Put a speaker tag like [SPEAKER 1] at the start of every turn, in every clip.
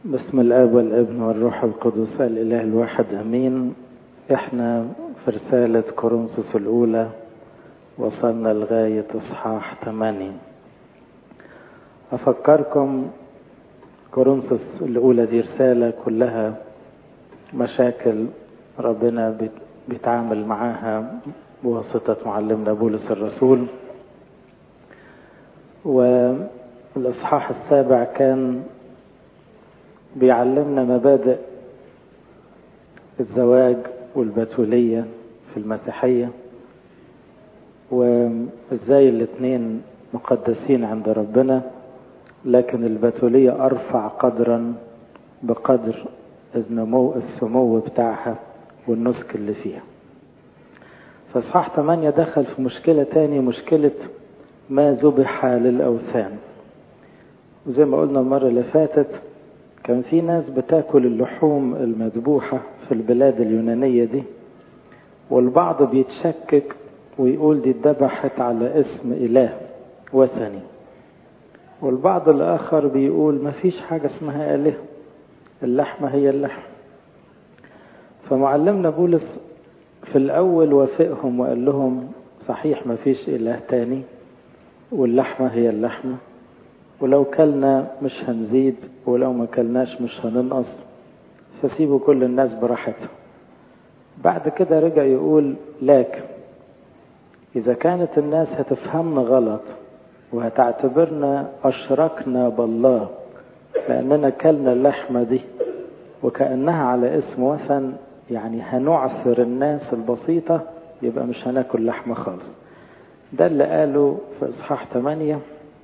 [SPEAKER 1] بسم الاب والابن والروح القدس الاله الواحد امين احنا في رسالة كورنثوس الاولى وصلنا لغاية اصحاح 8 افكركم كورنثوس الاولى دي رسالة كلها مشاكل ربنا بيتعامل معاها بواسطة معلمنا بولس الرسول والإصحاح السابع كان بيعلمنا مبادئ الزواج والبتولية في المسيحية وازاي الاتنين مقدسين عند ربنا لكن البتولية أرفع قدرا بقدر النمو السمو بتاعها والنسك اللي فيها فإصحاح 8 دخل في مشكلة تاني مشكلة ما ذبح للأوثان وزي ما قلنا المرة اللي فاتت كان في ناس بتاكل اللحوم المذبوحة في البلاد اليونانية دي والبعض بيتشكك ويقول دي اتذبحت على اسم إله وثني والبعض الآخر بيقول ما فيش حاجة اسمها إله اللحمة هي اللحم فمعلمنا بولس في الأول وافقهم وقال لهم صحيح ما فيش إله تاني واللحمة هي اللحمة ولو كلنا مش هنزيد ولو ما كلناش مش هننقص فسيبوا كل الناس براحتها بعد كده رجع يقول لكن إذا كانت الناس هتفهمنا غلط وهتعتبرنا أشركنا بالله لأننا كلنا اللحمة دي وكأنها على اسم وثن يعني هنعثر الناس البسيطة يبقى مش هناكل لحمة خالص ده اللي قاله في إصحاح 8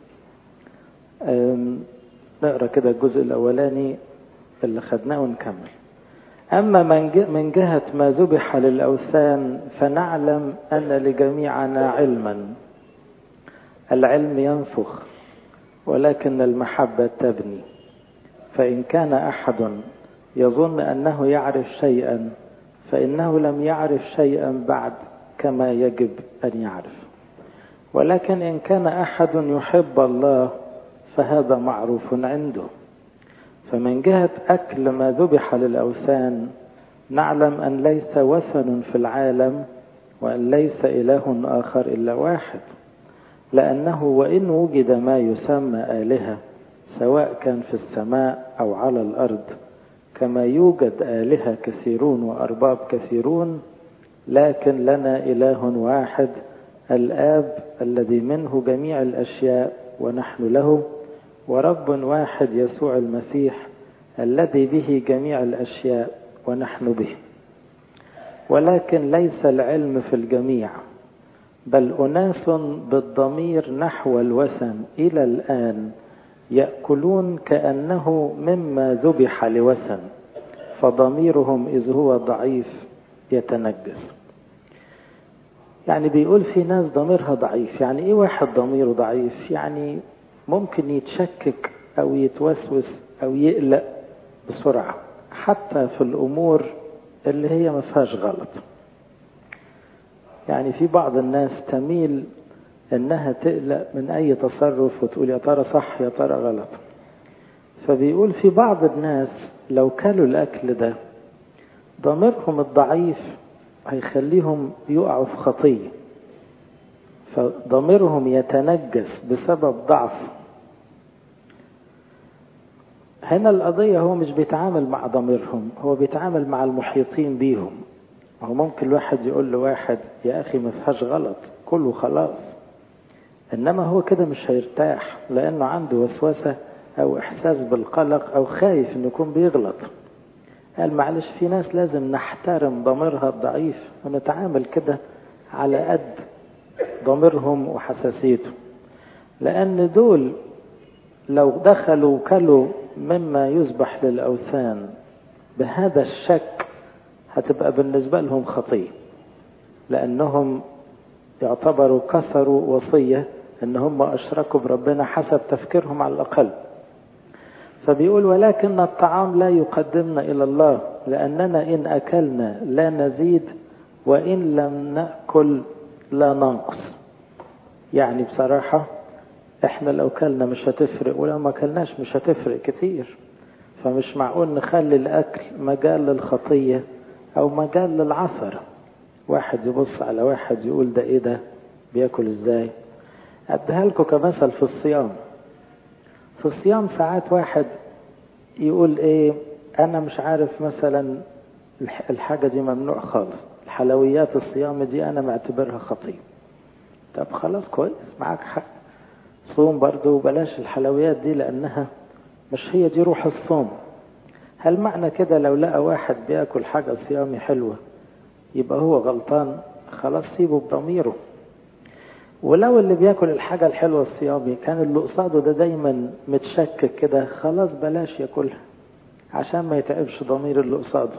[SPEAKER 1] نقرا كده الجزء الأولاني اللي خدناه ونكمل أما من جهة ما ذبح للأوثان فنعلم أن لجميعنا علما العلم ينفخ ولكن المحبة تبني فإن كان أحد يظن أنه يعرف شيئا فإنه لم يعرف شيئا بعد كما يجب أن يعرف ولكن إن كان أحد يحب الله فهذا معروف عنده فمن جهة أكل ما ذبح للأوثان نعلم أن ليس وثن في العالم وأن ليس إله آخر إلا واحد لأنه وإن وجد ما يسمى آلهة سواء كان في السماء أو على الأرض كما يوجد آلهة كثيرون وأرباب كثيرون لكن لنا إله واحد الآب الذي منه جميع الأشياء ونحن له ورب واحد يسوع المسيح الذي به جميع الأشياء ونحن به ولكن ليس العلم في الجميع بل أناس بالضمير نحو الوثن إلى الآن يأكلون كأنه مما ذبح لوثن فضميرهم إذ هو ضعيف يتنجس يعني بيقول في ناس ضميرها ضعيف يعني ايه واحد ضميره ضعيف يعني ممكن يتشكك او يتوسوس او يقلق بسرعة حتى في الامور اللي هي ما فيهاش غلط يعني في بعض الناس تميل انها تقلق من اي تصرف وتقول يا ترى صح يا ترى غلط فبيقول في بعض الناس لو كلوا الاكل ده ضميرهم الضعيف هيخليهم يقعوا في خطية فضميرهم يتنجس بسبب ضعف هنا القضية هو مش بيتعامل مع ضميرهم هو بيتعامل مع المحيطين بيهم هو ممكن الواحد يقول لواحد يا أخي ما فيهاش غلط كله خلاص إنما هو كده مش هيرتاح لأنه عنده وسوسة أو إحساس بالقلق أو خايف إنه يكون بيغلط قال معلش في ناس لازم نحترم ضميرها الضعيف ونتعامل كده على قد ضميرهم وحساسيتهم لأن دول لو دخلوا كلوا مما يذبح للأوثان بهذا الشك هتبقى بالنسبة لهم خطية لأنهم يعتبروا كسروا وصية ان هم اشركوا بربنا حسب تفكيرهم على الاقل فبيقول ولكن الطعام لا يقدمنا إلى الله لأننا إن أكلنا لا نزيد وإن لم نأكل لا ننقص يعني بصراحة احنا لو كلنا مش هتفرق ولو ما كلناش مش هتفرق كتير فمش معقول نخلي الأكل مجال للخطية أو مجال للعثرة واحد يبص على واحد يقول ده إيه ده بياكل إزاي أديها لكم كمثل في الصيام في الصيام ساعات واحد يقول إيه أنا مش عارف مثلا الحاجة دي ممنوع خالص الحلويات الصيام دي أنا معتبرها خطية طب خلاص كويس معاك حق صوم برضه وبلاش الحلويات دي لأنها مش هي دي روح الصوم هل معنى كده لو لقى واحد بياكل حاجة صيامي حلوة يبقى هو غلطان خلاص سيبه بضميره ولو اللي بياكل الحاجة الحلوة الصيامي كان اللي قصاده ده دايما متشكك كده خلاص بلاش ياكلها عشان ما يتعبش ضمير اللي قصاده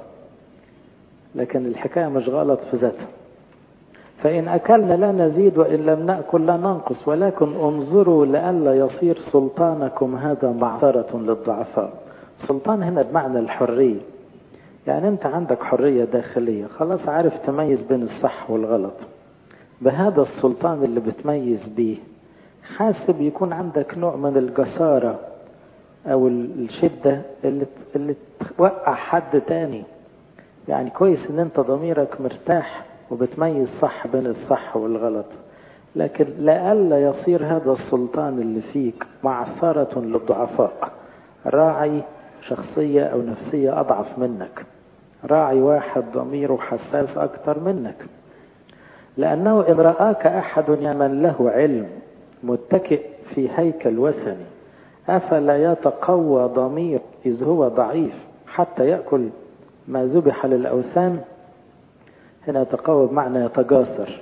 [SPEAKER 1] لكن الحكاية مش غلط في ذاتها فإن أكلنا لا نزيد وإن لم نأكل لا ننقص ولكن انظروا لئلا يصير سلطانكم هذا معثرة للضعفاء سلطان هنا بمعنى الحرية يعني أنت عندك حرية داخلية خلاص عارف تميز بين الصح والغلط بهذا السلطان اللي بتميز بيه حاسب يكون عندك نوع من الجسارة أو الشدة اللي, اللي توقع حد تاني يعني كويس ان انت ضميرك مرتاح وبتميز صح بين الصح والغلط لكن لئلا يصير هذا السلطان اللي فيك معثرة للضعفاء راعي شخصية أو نفسية أضعف منك راعي واحد ضميره حساس أكثر منك لأنه إن رآك أحد يمن له علم متكئ في هيكل وثني أفلا يتقوى ضمير إذ هو ضعيف حتى يأكل ما ذبح للأوثان هنا يتقوى بمعنى يتجاسر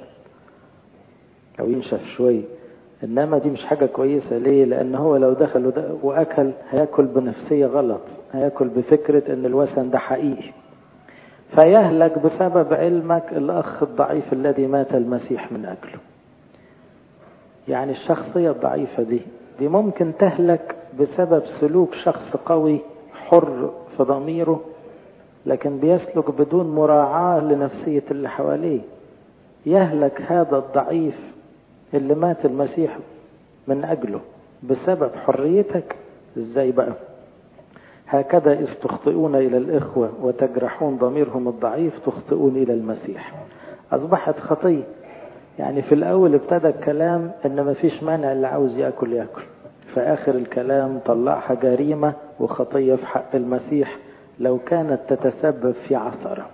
[SPEAKER 1] أو ينشف شوي إنما دي مش حاجة كويسة ليه لأن هو لو دخل وأكل هياكل بنفسية غلط هياكل بفكرة إن الوثن ده حقيقي فيهلك بسبب علمك الأخ الضعيف الذي مات المسيح من أجله يعني الشخصية الضعيفة دي دي ممكن تهلك بسبب سلوك شخص قوي حر في ضميره لكن بيسلك بدون مراعاة لنفسية اللي حواليه يهلك هذا الضعيف اللي مات المسيح من أجله بسبب حريتك ازاي بقى هكذا إذ تخطئون إلى الإخوة وتجرحون ضميرهم الضعيف تخطئون إلى المسيح أصبحت خطية يعني في الأول ابتدى الكلام إن ما فيش مانع اللي عاوز يأكل يأكل في آخر الكلام طلعها جريمة وخطية في حق المسيح لو كانت تتسبب في عثرة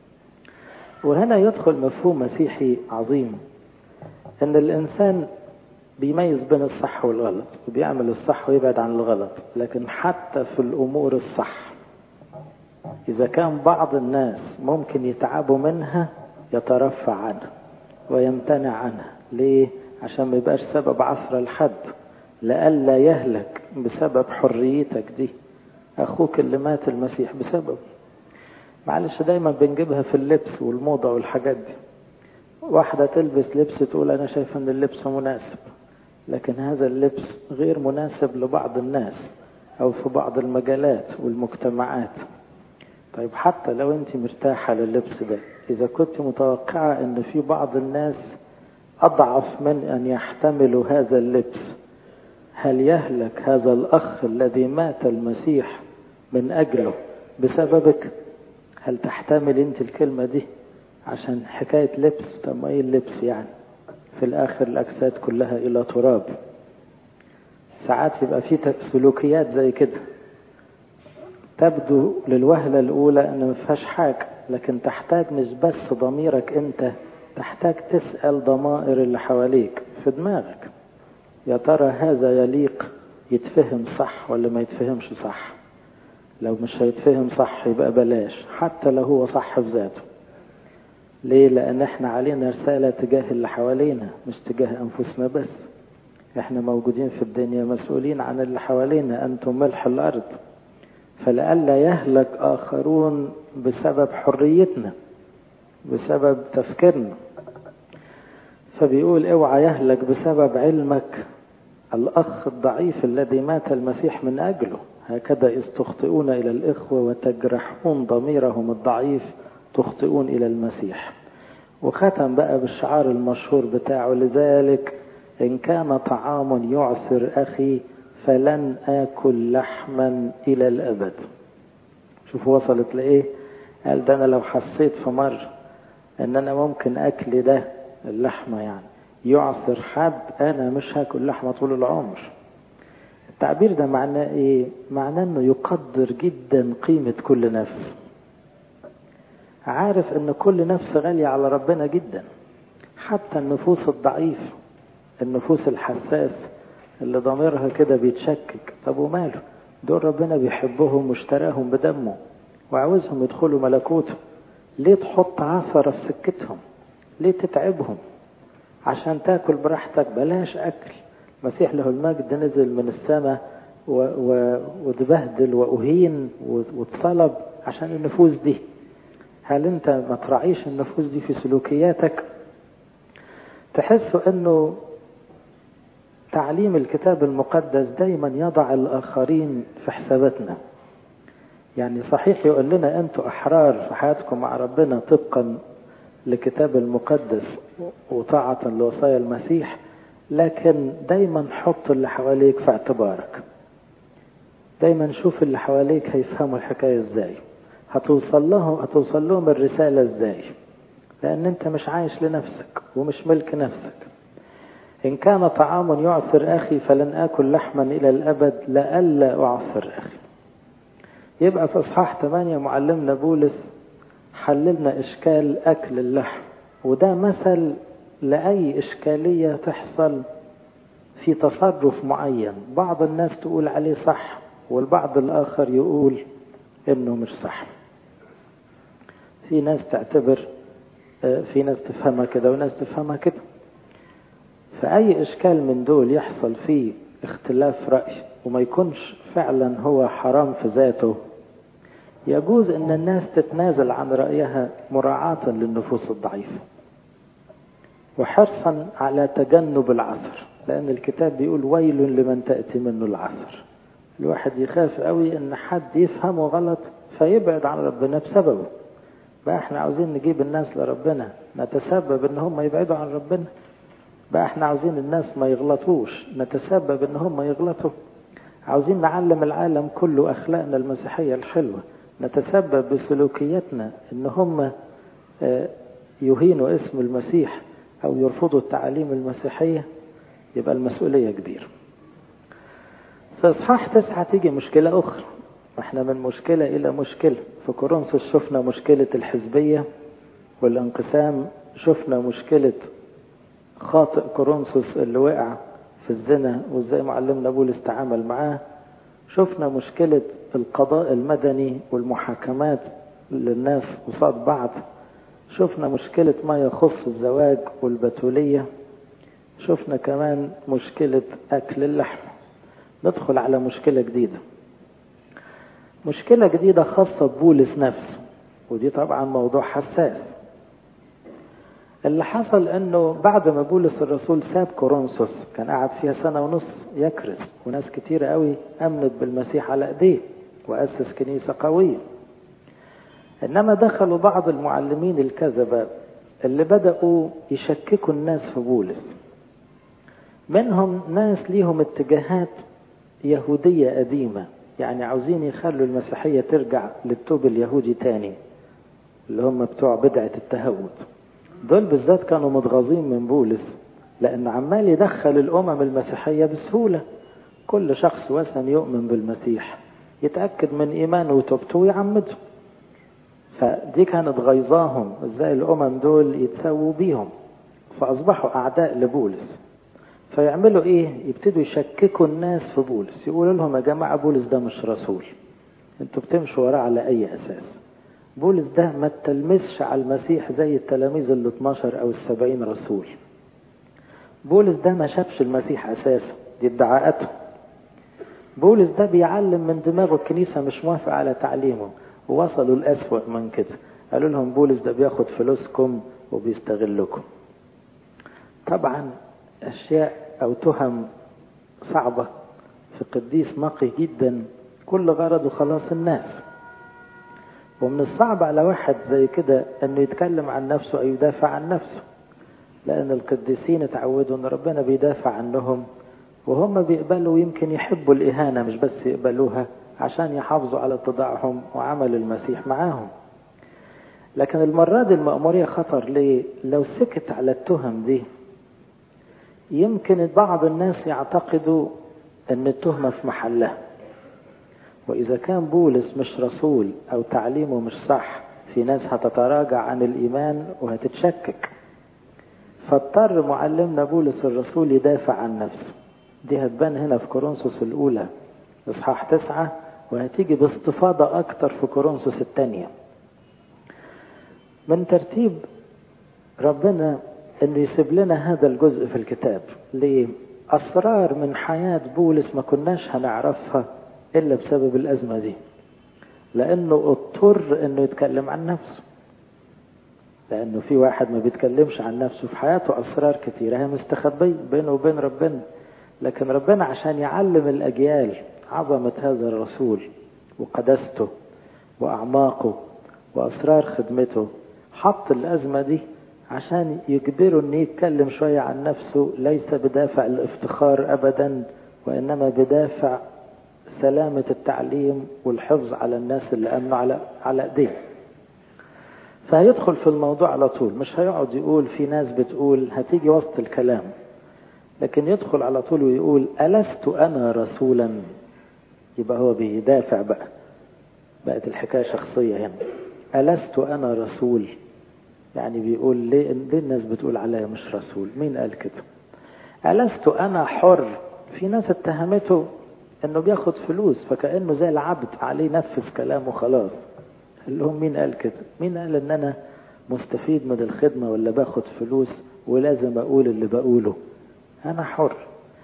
[SPEAKER 1] وهنا يدخل مفهوم مسيحي عظيم ان الانسان بيميز بين الصح والغلط وبيعمل الصح ويبعد عن الغلط لكن حتى في الامور الصح اذا كان بعض الناس ممكن يتعبوا منها يترفع عنها ويمتنع عنها ليه عشان ما يبقاش سبب عثرة لحد لئلا يهلك بسبب حريتك دي اخوك اللي مات المسيح بسبب معلش دايما بنجيبها في اللبس والموضة والحاجات دي واحدة تلبس لبس تقول انا شايفة ان اللبس مناسب لكن هذا اللبس غير مناسب لبعض الناس او في بعض المجالات والمجتمعات طيب حتى لو انت مرتاحة لللبس ده اذا كنت متوقعة ان في بعض الناس اضعف من ان يحتملوا هذا اللبس هل يهلك هذا الاخ الذي مات المسيح من اجله بسببك هل تحتمل انت الكلمة دي عشان حكاية لبس طب ما ايه اللبس يعني في الاخر الاجساد كلها الى تراب ساعات يبقى في سلوكيات زي كده تبدو للوهلة الاولى ان ما فيهاش حاجة لكن تحتاج مش بس ضميرك انت تحتاج تسأل ضمائر اللي حواليك في دماغك يا ترى هذا يليق يتفهم صح ولا ما يتفهمش صح لو مش هيتفهم صح يبقى بلاش حتى لو هو صح في ذاته ليه لان احنا علينا رسالة تجاه اللي حوالينا مش تجاه انفسنا بس احنا موجودين في الدنيا مسؤولين عن اللي حوالينا انتم ملح الارض فلئلا يهلك اخرون بسبب حريتنا بسبب تفكيرنا فبيقول اوعى يهلك بسبب علمك الاخ الضعيف الذي مات المسيح من اجله هكذا إذ تخطئون إلى الإخوة وتجرحون ضميرهم الضعيف تخطئون إلى المسيح وختم بقى بالشعار المشهور بتاعه لذلك إن كان طعام يعثر أخي فلن آكل لحما إلى الأبد شوفوا وصلت لإيه قال ده أنا لو حسيت في مرة إن أنا ممكن أكل ده اللحمة يعني يعثر حد أنا مش هاكل لحمة طول العمر التعبير ده معناه إيه معناه إنه يقدر جدا قيمة كل نفس عارف إن كل نفس غالية على ربنا جدا حتى النفوس الضعيفة النفوس الحساس اللي ضميرها كده بيتشكك طب وماله دول ربنا بيحبهم واشتراهم بدمه وعاوزهم يدخلوا ملكوته ليه تحط عثرة في سكتهم ليه تتعبهم عشان تاكل براحتك بلاش اكل مسيح له المجد نزل من السماء واتبهدل واهين واتصلب عشان النفوس دي هل انت ما تراعيش النفوس دي في سلوكياتك تحسوا انه تعليم الكتاب المقدس دايما يضع الاخرين في حساباتنا يعني صحيح يقول لنا انتوا احرار في حياتكم مع ربنا طبقا لكتاب المقدس وطاعة لوصايا المسيح لكن دايما حط اللي حواليك في اعتبارك دايما شوف اللي حواليك هيفهموا الحكاية ازاي هتوصل لهم هتوصل لهم الرسالة ازاي لان انت مش عايش لنفسك ومش ملك نفسك إن كان طعام يعثر أخي فلن آكل لحما إلى الأبد لئلا أعثر أخي يبقى في إصحاح 8 معلمنا بولس حللنا إشكال أكل اللحم وده مثل لأي إشكالية تحصل في تصرف معين بعض الناس تقول عليه صح والبعض الآخر يقول إنه مش صح في ناس تعتبر في ناس تفهمها كده وناس تفهمها كده فأي إشكال من دول يحصل فيه اختلاف رأي وما يكونش فعلا هو حرام في ذاته يجوز أن الناس تتنازل عن رأيها مراعاة للنفوس الضعيفة وحرصا على تجنب العثر لأن الكتاب بيقول ويل لمن تأتي منه العثر الواحد يخاف قوي أن حد يفهمه غلط فيبعد عن ربنا بسببه بقى احنا عاوزين نجيب الناس لربنا نتسبب ان هم يبعدوا عن ربنا بقى احنا عاوزين الناس ما يغلطوش نتسبب ان هم يغلطوا عاوزين نعلم العالم كله اخلاقنا المسيحية الحلوة نتسبب بسلوكياتنا ان هم يهينوا اسم المسيح او يرفضوا التعاليم المسيحية يبقى المسؤولية كبيرة في اصحاح تسعة تيجي مشكلة اخرى احنا من مشكلة الى مشكلة في كورنثوس شفنا مشكلة الحزبية والانقسام شفنا مشكلة خاطئ كورنثوس اللي وقع في الزنا وازاي معلمنا بولس تعامل معاه شفنا مشكلة القضاء المدني والمحاكمات للناس قصاد بعض شفنا مشكلة ما يخص الزواج والبتولية شفنا كمان مشكلة أكل اللحم ندخل على مشكلة جديدة مشكلة جديدة خاصة ببولس نفسه ودي طبعا موضوع حساس اللي حصل انه بعد ما بولس الرسول ساب كورنثوس كان قاعد فيها سنة ونص يكرس وناس كتيرة قوي امنت بالمسيح على ايديه واسس كنيسة قوية انما دخلوا بعض المعلمين الكذبة اللي بدأوا يشككوا الناس في بولس منهم ناس ليهم اتجاهات يهودية قديمة يعني عاوزين يخلوا المسيحية ترجع للتوب اليهودي تاني اللي هم بتوع بدعة التهود دول بالذات كانوا متغاظين من بولس لأن عمال يدخل الأمم المسيحية بسهولة كل شخص وثن يؤمن بالمسيح يتأكد من إيمانه وتوبته ويعمده فدي كانت غيظاهم ازاي الأمم دول يتساووا بيهم فأصبحوا أعداء لبولس فيعملوا ايه يبتدوا يشككوا الناس في بولس يقولوا لهم يا جماعة بولس ده مش رسول انتوا بتمشوا وراه على اي اساس بولس ده ما تلمسش على المسيح زي التلاميذ ال 12 او السبعين رسول بولس ده ما شافش المسيح اساسا دي ادعاءاته بولس ده بيعلم من دماغه الكنيسة مش موافق على تعليمه ووصلوا الأسوأ من كده قالوا لهم بولس ده بياخد فلوسكم وبيستغلكم طبعا أشياء أو تهم صعبة في قديس نقي جدا كل غرضه خلاص الناس ومن الصعب على واحد زي كده انه يتكلم عن نفسه او يدافع عن نفسه لان القديسين اتعودوا ان ربنا بيدافع عنهم وهم بيقبلوا يمكن يحبوا الاهانة مش بس يقبلوها عشان يحافظوا على اتضاعهم وعمل المسيح معاهم لكن المرة دي المأمورية خطر ليه لو سكت على التهم دي يمكن بعض الناس يعتقدوا ان التهمة في محلها وإذا كان بولس مش رسول أو تعليمه مش صح في ناس هتتراجع عن الإيمان وهتتشكك فاضطر معلمنا بولس الرسول يدافع عن نفسه دي هتبان هنا في كورنثوس الأولى إصحاح تسعة وهتيجي باستفاضة أكتر في كورنثوس الثانية من ترتيب ربنا انه يسيب لنا هذا الجزء في الكتاب ليه اسرار من حياة بولس ما كناش هنعرفها الا بسبب الازمة دي لانه اضطر انه يتكلم عن نفسه لانه في واحد ما بيتكلمش عن نفسه في حياته اسرار كتيرة هي مستخبية بينه وبين ربنا لكن ربنا عشان يعلم الاجيال عظمة هذا الرسول وقدسته واعماقه واسرار خدمته حط الازمة دي عشان يجبره انه يتكلم شوية عن نفسه ليس بدافع الافتخار ابدا وانما بدافع سلامة التعليم والحفظ على الناس اللي امنوا على على ايديه فهيدخل في الموضوع على طول مش هيقعد يقول في ناس بتقول هتيجي وسط الكلام لكن يدخل على طول ويقول ألست أنا رسولا يبقى هو بيدافع بقى بقت الحكاية شخصية هنا ألست أنا رسول يعني بيقول ليه, ليه الناس بتقول عليا مش رسول مين قال كده ألست أنا حر في ناس اتهمته انه بياخد فلوس فكأنه زي العبد عليه نفذ كلامه خلاص قال لهم مين قال كده مين قال ان انا مستفيد من الخدمة ولا باخد فلوس ولازم اقول اللي بقوله انا حر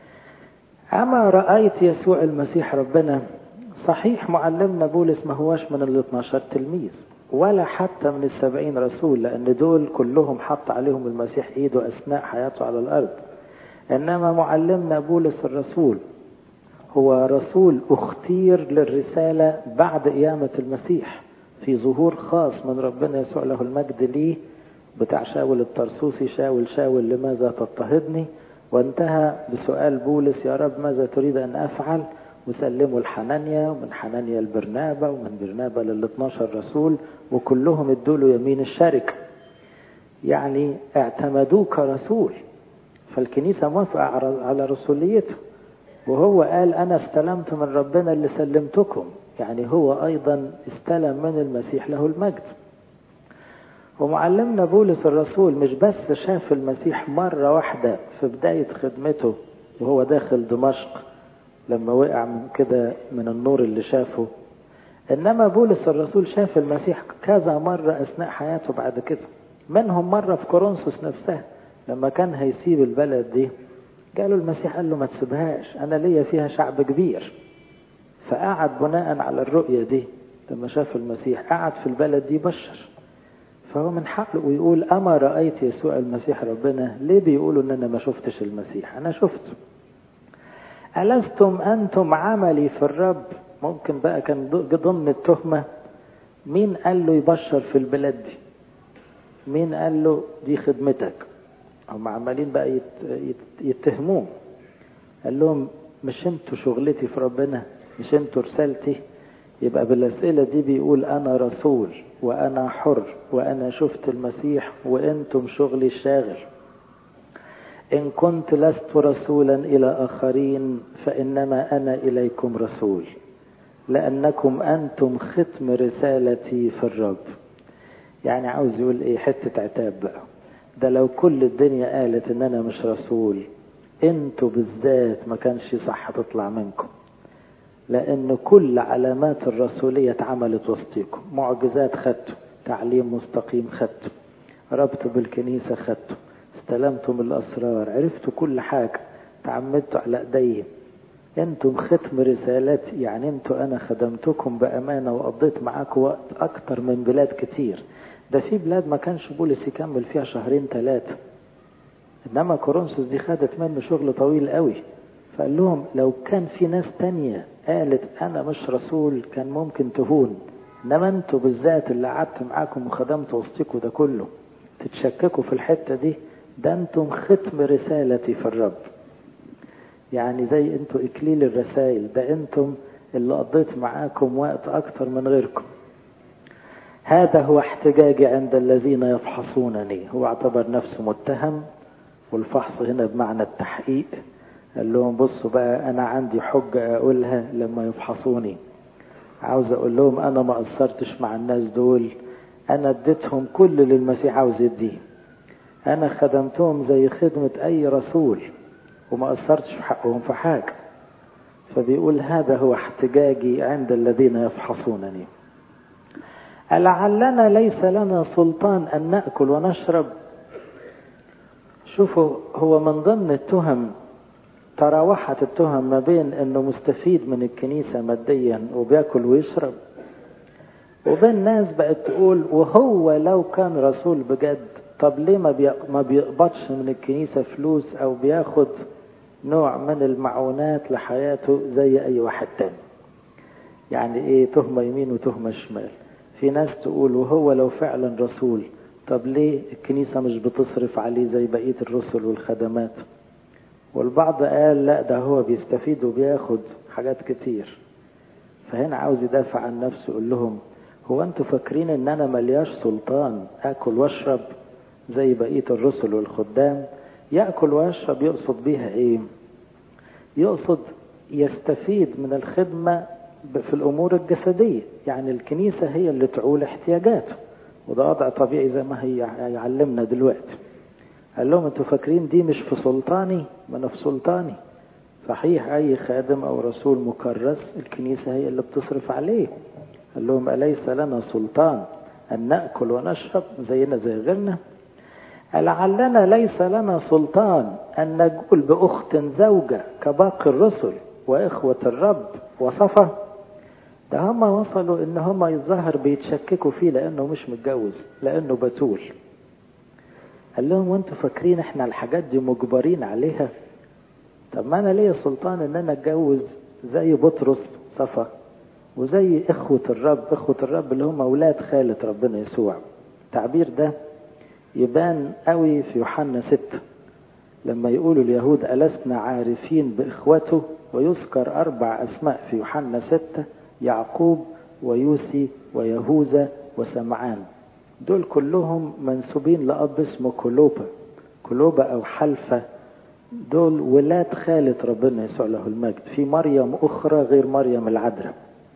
[SPEAKER 1] اما رأيت يسوع المسيح ربنا صحيح معلمنا بولس ما هواش من ال 12 تلميذ ولا حتى من السبعين رسول لأن دول كلهم حط عليهم المسيح إيده أثناء حياته على الأرض إنما معلمنا بولس الرسول هو رسول اختير للرسالة بعد قيامة المسيح في ظهور خاص من ربنا يسوع له المجد ليه بتاع شاول الطرسوسي شاول شاول لماذا تضطهدني وانتهى بسؤال بولس يا رب ماذا تريد أن أفعل وسلموا لحنانيا ومن حنانيا لبرنابا ومن برنابا لل 12 رسول وكلهم ادوا له يمين الشركة يعني اعتمدوه كرسول فالكنيسة موافقة على رسوليته وهو قال أنا استلمت من ربنا اللي سلمتكم يعني هو أيضا استلم من المسيح له المجد ومعلمنا بولس الرسول مش بس شاف المسيح مرة واحدة في بداية خدمته وهو داخل دمشق لما وقع من كده من النور اللي شافه انما بولس الرسول شاف المسيح كذا مرة اثناء حياته بعد كده منهم مرة في كورنثوس نفسها لما كان هيسيب البلد دي قالوا المسيح قال له ما تسيبهاش انا ليا فيها شعب كبير فقعد بناء على الرؤية دي لما شاف المسيح قعد في البلد دي بشر فهو من حقه ويقول اما رأيت يسوع المسيح ربنا ليه بيقولوا ان انا ما شفتش المسيح انا شفته ألستم أنتم عملي في الرب ممكن بقى كان ضمن التهمة مين قال له يبشر في البلاد دي مين قال له دي خدمتك هم عمالين بقى يت... يت... يتهموه قال لهم مش انتوا شغلتي في ربنا مش انتوا رسالتي يبقى بالأسئلة دي بيقول أنا رسول وأنا حر وأنا شفت المسيح وأنتم شغلي الشاغل إن كنت لست رسولا إلى آخرين فإنما أنا إليكم رسول لأنكم أنتم ختم رسالتي في الرب يعني عاوز يقول إيه حتة عتاب بقى ده لو كل الدنيا قالت إن أنا مش رسول انتوا بالذات ما كانش صح تطلع منكم لأن كل علامات الرسولية اتعملت وسطيكم معجزات خدتوا تعليم مستقيم خدتوا ربط بالكنيسة خدتوا استلمتم الأسرار عرفتوا كل حاجة تعمدتوا على ايدي انتم ختم رسالتي يعني انتوا انا خدمتكم بامانه وقضيت معاكم وقت اكتر من بلاد كتير ده في بلاد ما كانش بولس يكمل فيها شهرين ثلاثه انما كورنثوس دي خدت منه شغل طويل قوي فقال لهم لو كان في ناس تانية قالت انا مش رسول كان ممكن تهون انما انتوا بالذات اللي قعدت معاكم وخدمت وسطكم ده كله تتشككوا في الحته دي ده انتم ختم رسالتي في الرب يعني زي انتم اكليل الرسائل ده انتم اللي قضيت معاكم وقت أكتر من غيركم هذا هو احتجاجي عند الذين يفحصونني هو اعتبر نفسه متهم والفحص هنا بمعنى التحقيق قال لهم بصوا بقى أنا عندي حجة أقولها لما يفحصوني عاوز أقول لهم أنا ما قصرتش مع الناس دول أنا اديتهم كل اللي المسيح عاوز يديه أنا خدمتهم زي خدمة أي رسول وما قصرتش في حقهم في حاجة فبيقول هذا هو احتجاجي عند الذين يفحصونني ألعلنا ليس لنا سلطان أن نأكل ونشرب شوفوا هو من ضمن التهم تراوحت التهم ما بين انه مستفيد من الكنيسة ماديا وبياكل ويشرب وبين ناس بقت تقول وهو لو كان رسول بجد طب ليه ما ما بيقبضش من الكنيسة فلوس او بياخد نوع من المعونات لحياته زي اي واحد تاني يعني ايه تهمة يمين وتهمة شمال في ناس تقول وهو لو فعلا رسول طب ليه الكنيسة مش بتصرف عليه زي بقية الرسل والخدمات والبعض قال لا ده هو بيستفيد وبياخد حاجات كتير فهنا عاوز يدافع عن نفسه يقول لهم هو انتوا فاكرين ان انا ملياش سلطان اكل واشرب زي بقية الرسل والخدام يأكل ويشرب يقصد بيها ايه يقصد يستفيد من الخدمة في الامور الجسدية يعني الكنيسة هي اللي تعول احتياجاته وده وضع طبيعي زي ما هي يعلمنا دلوقتي قال لهم انتوا فاكرين دي مش في سلطاني ما انا في سلطاني صحيح اي خادم او رسول مكرس الكنيسة هي اللي بتصرف عليه قال لهم أليس لنا سلطان أن نأكل ونشرب زينا زي غيرنا لعلنا ليس لنا سلطان أن نقول بأخت زوجة كباقي الرسل وإخوة الرب وصفة ده هم وصلوا إن هم الظاهر بيتشككوا فيه لأنه مش متجوز لأنه بتول قال لهم وانتوا فاكرين احنا الحاجات دي مجبرين عليها طب ما انا ليا سلطان ان انا اتجوز زي بطرس صفا وزي اخوة الرب اخوة الرب اللي هم اولاد خالة ربنا يسوع التعبير ده يبان قوي في يوحنا ستة لما يقولوا اليهود ألسنا عارفين بإخوته ويذكر أربع أسماء في يوحنا ستة يعقوب ويوسي ويهوذا وسمعان دول كلهم منسوبين لأب اسمه كلوبا كلوبا أو حلفة دول ولاد خالة ربنا يسوع له المجد في مريم أخرى غير مريم العذراء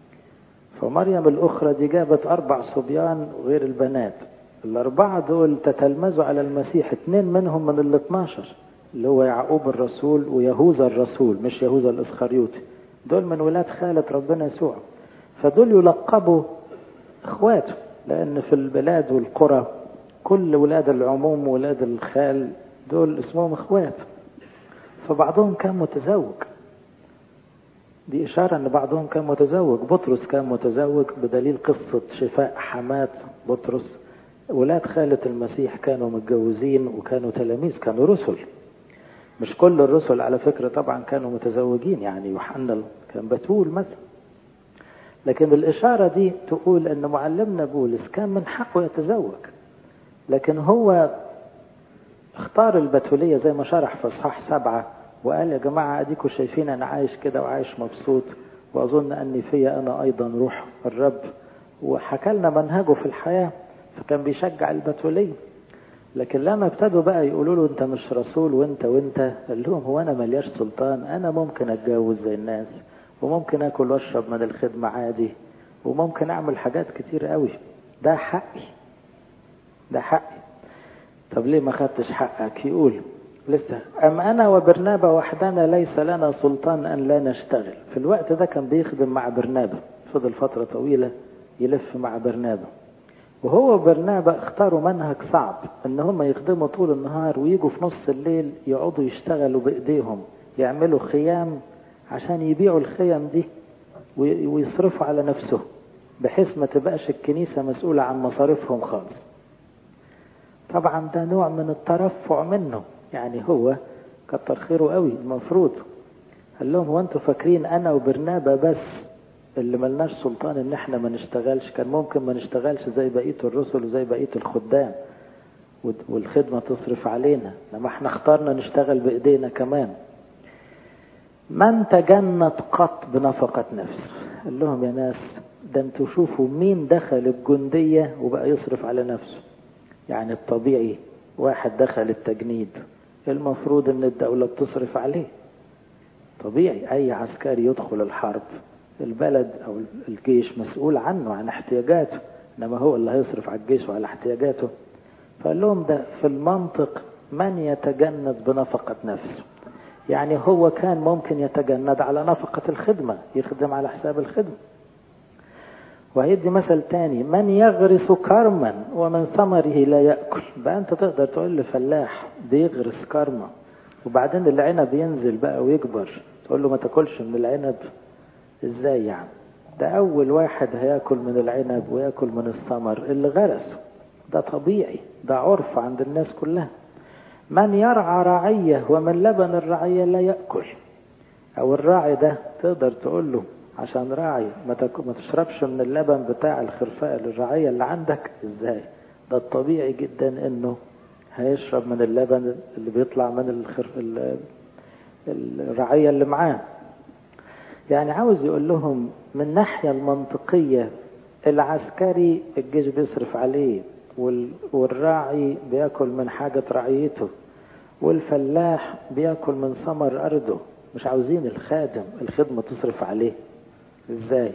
[SPEAKER 1] فمريم الأخرى دي جابت أربع صبيان غير البنات الأربعة دول تتلمذوا على المسيح اتنين منهم من ال 12 اللي هو يعقوب الرسول ويهوذا الرسول مش يهوذا الإسخريوطي دول من ولاد خالة ربنا يسوع فدول يلقبوا اخواته لأن في البلاد والقرى كل ولاد العموم ولاد الخال دول اسمهم اخوات فبعضهم كان متزوج دي إشارة أن بعضهم كان متزوج بطرس كان متزوج بدليل قصة شفاء حماة بطرس ولاد خالة المسيح كانوا متجوزين وكانوا تلاميذ كانوا رسل مش كل الرسل على فكرة طبعا كانوا متزوجين يعني يوحنا كان بتول مثلا لكن الإشارة دي تقول أن معلمنا بولس كان من حقه يتزوج لكن هو اختار البتولية زي ما شرح في اصحاح سبعة وقال يا جماعة أديكوا شايفين أنا عايش كده وعايش مبسوط وأظن أني فيا أنا أيضا روح الرب وحكى لنا منهجه في الحياة فكان بيشجع البتولية لكن لما ابتدوا بقى يقولوا له انت مش رسول وانت وانت قال لهم هو انا ملياش سلطان انا ممكن اتجوز زي الناس وممكن اكل واشرب من الخدمة عادي وممكن اعمل حاجات كتير قوي ده حقي ده حقي طب ليه ما خدتش حقك يقول لسه أم أنا وبرنابا وحدنا ليس لنا سلطان أن لا نشتغل في الوقت ده كان بيخدم مع برنابا فضل فترة طويلة يلف مع برنابا وهو وبرنابا اختاروا منهج صعب ان هم يخدموا طول النهار ويجوا في نص الليل يقعدوا يشتغلوا بايديهم يعملوا خيام عشان يبيعوا الخيم دي ويصرفوا على نفسهم بحيث ما تبقاش الكنيسة مسؤولة عن مصاريفهم خالص طبعا ده نوع من الترفع منه يعني هو كتر خيره قوي المفروض قال لهم هو انتوا فاكرين انا وبرنابا بس اللي ملناش سلطان ان احنا ما نشتغلش كان ممكن ما نشتغلش زي بقية الرسل وزي بقية الخدام والخدمة تصرف علينا لما احنا اخترنا نشتغل بايدينا كمان من تجند قط بنفقة نفسه قال لهم يا ناس ده انتوا شوفوا مين دخل الجندية وبقى يصرف على نفسه يعني الطبيعي واحد دخل التجنيد المفروض ان الدولة بتصرف عليه طبيعي اي عسكري يدخل الحرب البلد او الجيش مسؤول عنه عن احتياجاته انما هو اللي هيصرف على الجيش وعلى احتياجاته فقال لهم ده في المنطق من يتجند بنفقة نفسه يعني هو كان ممكن يتجند على نفقة الخدمة يخدم على حساب الخدمة وهيدي مثل تاني من يغرس كرما ومن ثمره لا يأكل بقى انت تقدر تقول لفلاح بيغرس كرمة وبعدين العنب ينزل بقى ويكبر تقول له ما تاكلش من العنب ازاي يعني ده اول واحد هياكل من العنب وياكل من الثمر اللي غرسه ده طبيعي ده عرف عند الناس كلها من يرعى رعية ومن لبن الرعية لا يأكل او الراعي ده تقدر تقول له عشان راعي ما, تك... ما تشربش من اللبن بتاع الخرفاء الرعية اللي عندك ازاي ده الطبيعي جدا انه هيشرب من اللبن اللي بيطلع من الخرف الرعية اللي معاه يعني عاوز يقول لهم من الناحية المنطقية العسكري الجيش بيصرف عليه والراعي بياكل من حاجة رعيته والفلاح بياكل من ثمر أرضه مش عاوزين الخادم الخدمة تصرف عليه ازاي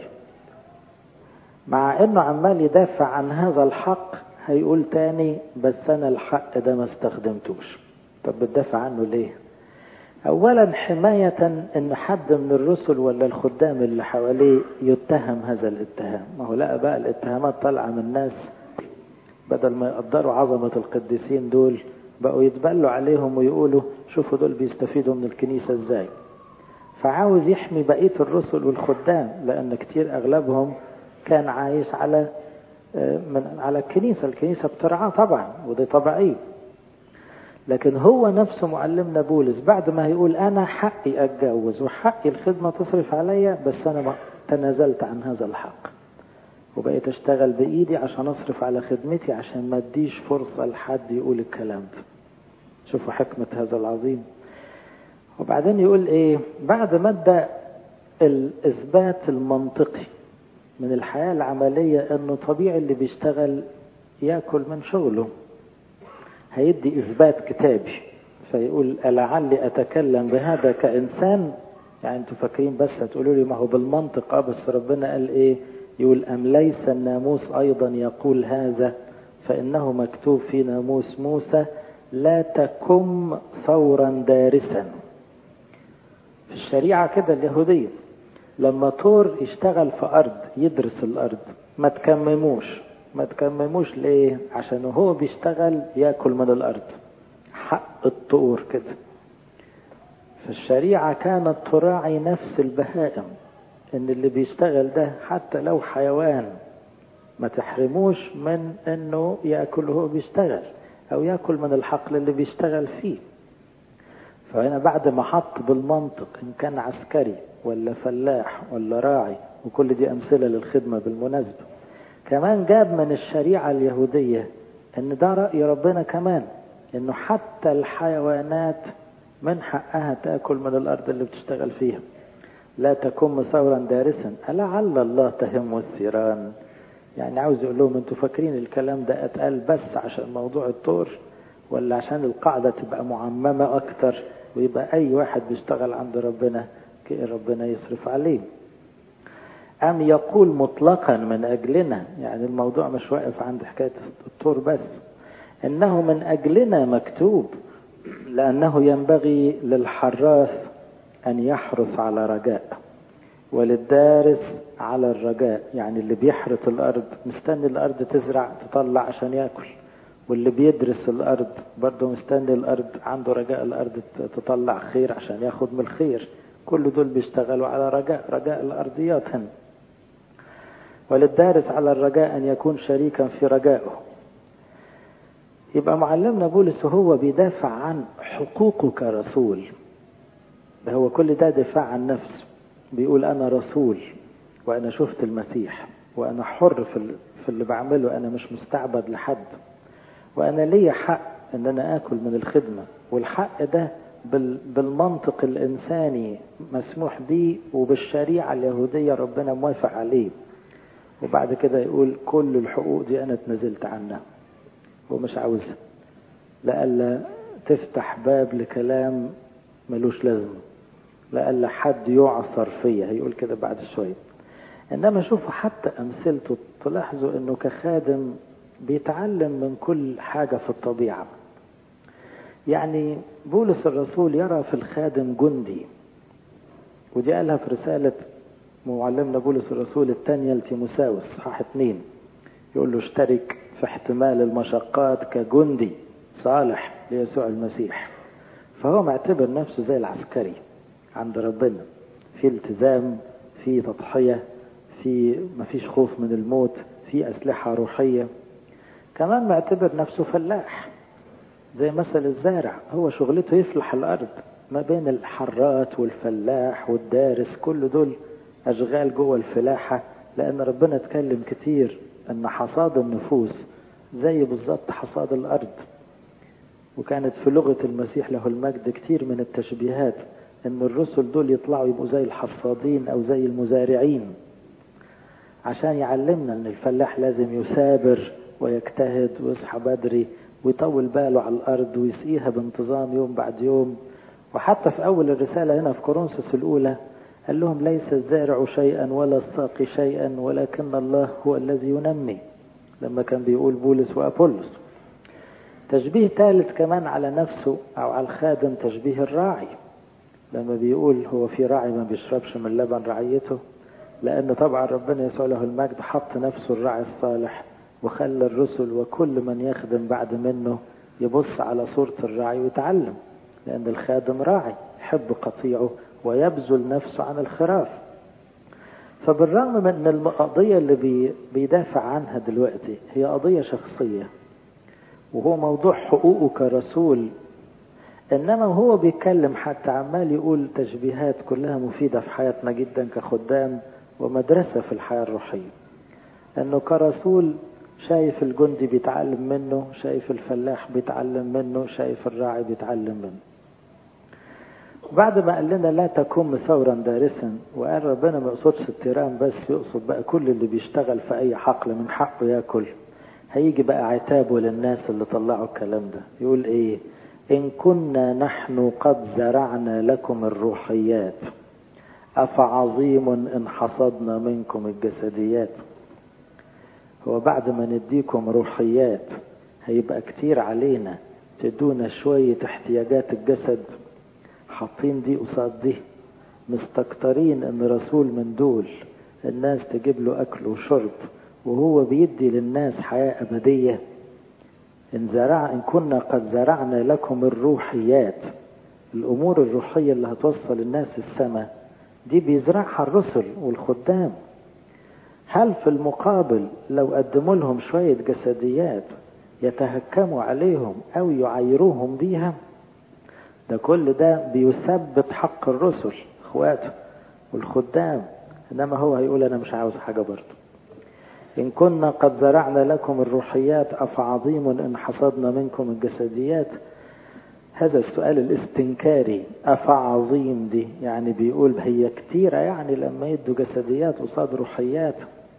[SPEAKER 1] مع انه عمال يدافع عن هذا الحق هيقول تاني بس انا الحق ده ما استخدمتوش طب بتدافع عنه ليه اولا حماية ان حد من الرسل ولا الخدام اللي حواليه يتهم هذا الاتهام ما هو لا بقى الاتهامات طالعة من الناس بدل ما يقدروا عظمة القديسين دول بقوا يتبلوا عليهم ويقولوا شوفوا دول بيستفيدوا من الكنيسة ازاي فعاوز يحمي بقية الرسل والخدام لأن كتير أغلبهم كان عايش على من على الكنيسة الكنيسة بترعاه طبعا وده طبيعي لكن هو نفسه معلمنا بولس بعد ما يقول أنا حقي أتجوز وحقي الخدمة تصرف عليا بس أنا تنازلت عن هذا الحق وبقيت أشتغل بإيدي عشان أصرف على خدمتي عشان ما أديش فرصة لحد يقول الكلام ده شوفوا حكمة هذا العظيم وبعدين يقول ايه بعد ما ادى الاثبات المنطقي من الحياة العملية انه طبيعي اللي بيشتغل ياكل من شغله هيدي اثبات كتابي فيقول ألعلي اتكلم بهذا كانسان يعني انتوا فاكرين بس هتقولوا لي ما هو بالمنطق اه بس ربنا قال ايه يقول ام ليس الناموس ايضا يقول هذا فانه مكتوب في ناموس موسى لا تكم ثورا دارسا في الشريعة كده اليهودية لما طور يشتغل في أرض يدرس الأرض ما تكمموش ما تكمموش ليه عشان هو بيشتغل ياكل من الأرض حق الطور كده فالشريعة كانت تراعي نفس البهائم ان اللي بيشتغل ده حتى لو حيوان ما تحرموش من انه ياكل وهو بيشتغل او ياكل من الحقل اللي بيشتغل فيه فهنا بعد ما حط بالمنطق ان كان عسكري ولا فلاح ولا راعي وكل دي امثلة للخدمة بالمناسبة كمان جاب من الشريعة اليهودية ان ده رأي ربنا كمان انه حتى الحيوانات من حقها تاكل من الارض اللي بتشتغل فيها لا تكن ثورا دارسا ألعل الله تهم الثيران يعني عاوز يقول لهم انتوا فاكرين الكلام ده اتقال بس عشان موضوع الطور ولا عشان القاعدة تبقى معممة اكتر ويبقى اي واحد بيشتغل عند ربنا ربنا يصرف عليه أم يقول مطلقا من أجلنا يعني الموضوع مش واقف عند حكاية الطور بس إنه من أجلنا مكتوب لأنه ينبغي للحراث أن يحرث على رجاء وللدارس على الرجاء يعني اللي بيحرث الأرض مستني الأرض تزرع تطلع عشان يأكل واللي بيدرس الأرض برضه مستني الأرض عنده رجاء الأرض تطلع خير عشان ياخد من الخير كل دول بيشتغلوا على رجاء رجاء الأرضيات هن وللدارس على الرجاء أن يكون شريكا في رجائه يبقى معلمنا بولس وهو بيدافع عن حقوقه كرسول ده هو كل ده دفاع عن نفسه بيقول أنا رسول وأنا شفت المسيح وأنا حر في في اللي بعمله أنا مش مستعبد لحد وأنا ليا حق إن أنا آكل من الخدمة والحق ده بالمنطق الإنساني مسموح به وبالشريعة اليهودية ربنا موافق عليه وبعد كده يقول كل الحقوق دي أنا اتنزلت عنها ومش عاوزها لألا تفتح باب لكلام ملوش لازمة لألا حد يعثر فيا هيقول كده بعد شوية إنما شوفوا حتى أمثلته تلاحظوا إنه كخادم بيتعلم من كل حاجة في الطبيعة يعني بولس الرسول يرى في الخادم جندي ودي قالها في رسالة معلمنا بولس الرسول الثانية لتيموساوس صح اتنين يقول له اشترك في احتمال المشقات كجندي صالح ليسوع المسيح فهو معتبر نفسه زي العسكري عند ربنا في التزام في تضحية في مفيش خوف من الموت في أسلحة روحية كمان معتبر نفسه فلاح زي مثل الزارع هو شغلته يفلح الأرض ما بين الحرات والفلاح والدارس كل دول أشغال جوه الفلاحة لأن ربنا اتكلم كتير أن حصاد النفوس زي بالظبط حصاد الأرض وكانت في لغة المسيح له المجد كتير من التشبيهات أن الرسل دول يطلعوا يبقوا زي الحصادين أو زي المزارعين عشان يعلمنا أن الفلاح لازم يثابر ويجتهد ويصحى بدري ويطول باله على الأرض ويسقيها بانتظام يوم بعد يوم وحتى في أول الرسالة هنا في كورنثوس الأولى قال لهم ليس الزارع شيئا ولا الساقي شيئا ولكن الله هو الذي ينمي لما كان بيقول بولس وأبولس تشبيه ثالث كمان على نفسه أو على الخادم تشبيه الراعي لما بيقول هو في راعي ما بيشربش من لبن رعيته لأن طبعا ربنا يسوع له المجد حط نفسه الراعي الصالح وخلى الرسل وكل من يخدم بعد منه يبص على صورة الراعي ويتعلم لأن الخادم راعي يحب قطيعه ويبذل نفسه عن الخراف فبالرغم من أن القضية اللي بيدافع عنها دلوقتي هي قضية شخصية وهو موضوع حقوقه كرسول إنما هو بيتكلم حتى عمال يقول تشبيهات كلها مفيدة في حياتنا جدا كخدام ومدرسة في الحياة الروحية لأنه كرسول شايف الجندي بيتعلم منه شايف الفلاح بيتعلم منه شايف الراعي بيتعلم منه بعد ما قال لنا لا تكن مثورا دارسا وقال ربنا ما يقصدش التيران بس يقصد بقى كل اللي بيشتغل في اي حقل من حقه ياكل هيجي بقى عتابه للناس اللي طلعوا الكلام ده يقول ايه ان كنا نحن قد زرعنا لكم الروحيات افعظيم ان حصدنا منكم الجسديات هو بعد ما نديكم روحيات هيبقى كتير علينا تدونا شوية احتياجات الجسد حاطين دي قصاد دي مستكترين ان رسول من دول الناس تجيب له اكل وشرب وهو بيدي للناس حياة ابدية ان زرع ان كنا قد زرعنا لكم الروحيات الامور الروحية اللي هتوصل الناس السماء دي بيزرعها الرسل والخدام هل في المقابل لو قدموا لهم شوية جسديات يتهكموا عليهم او يعيروهم بيها ده كل ده بيثبت حق الرسل اخواته والخدام انما هو هيقول انا مش عاوز حاجه برضه ان كنا قد زرعنا لكم الروحيات افعظيم ان حصدنا منكم الجسديات هذا السؤال الاستنكاري افعظيم دي يعني بيقول هي كتيرة يعني لما يدوا جسديات قصاد روحيات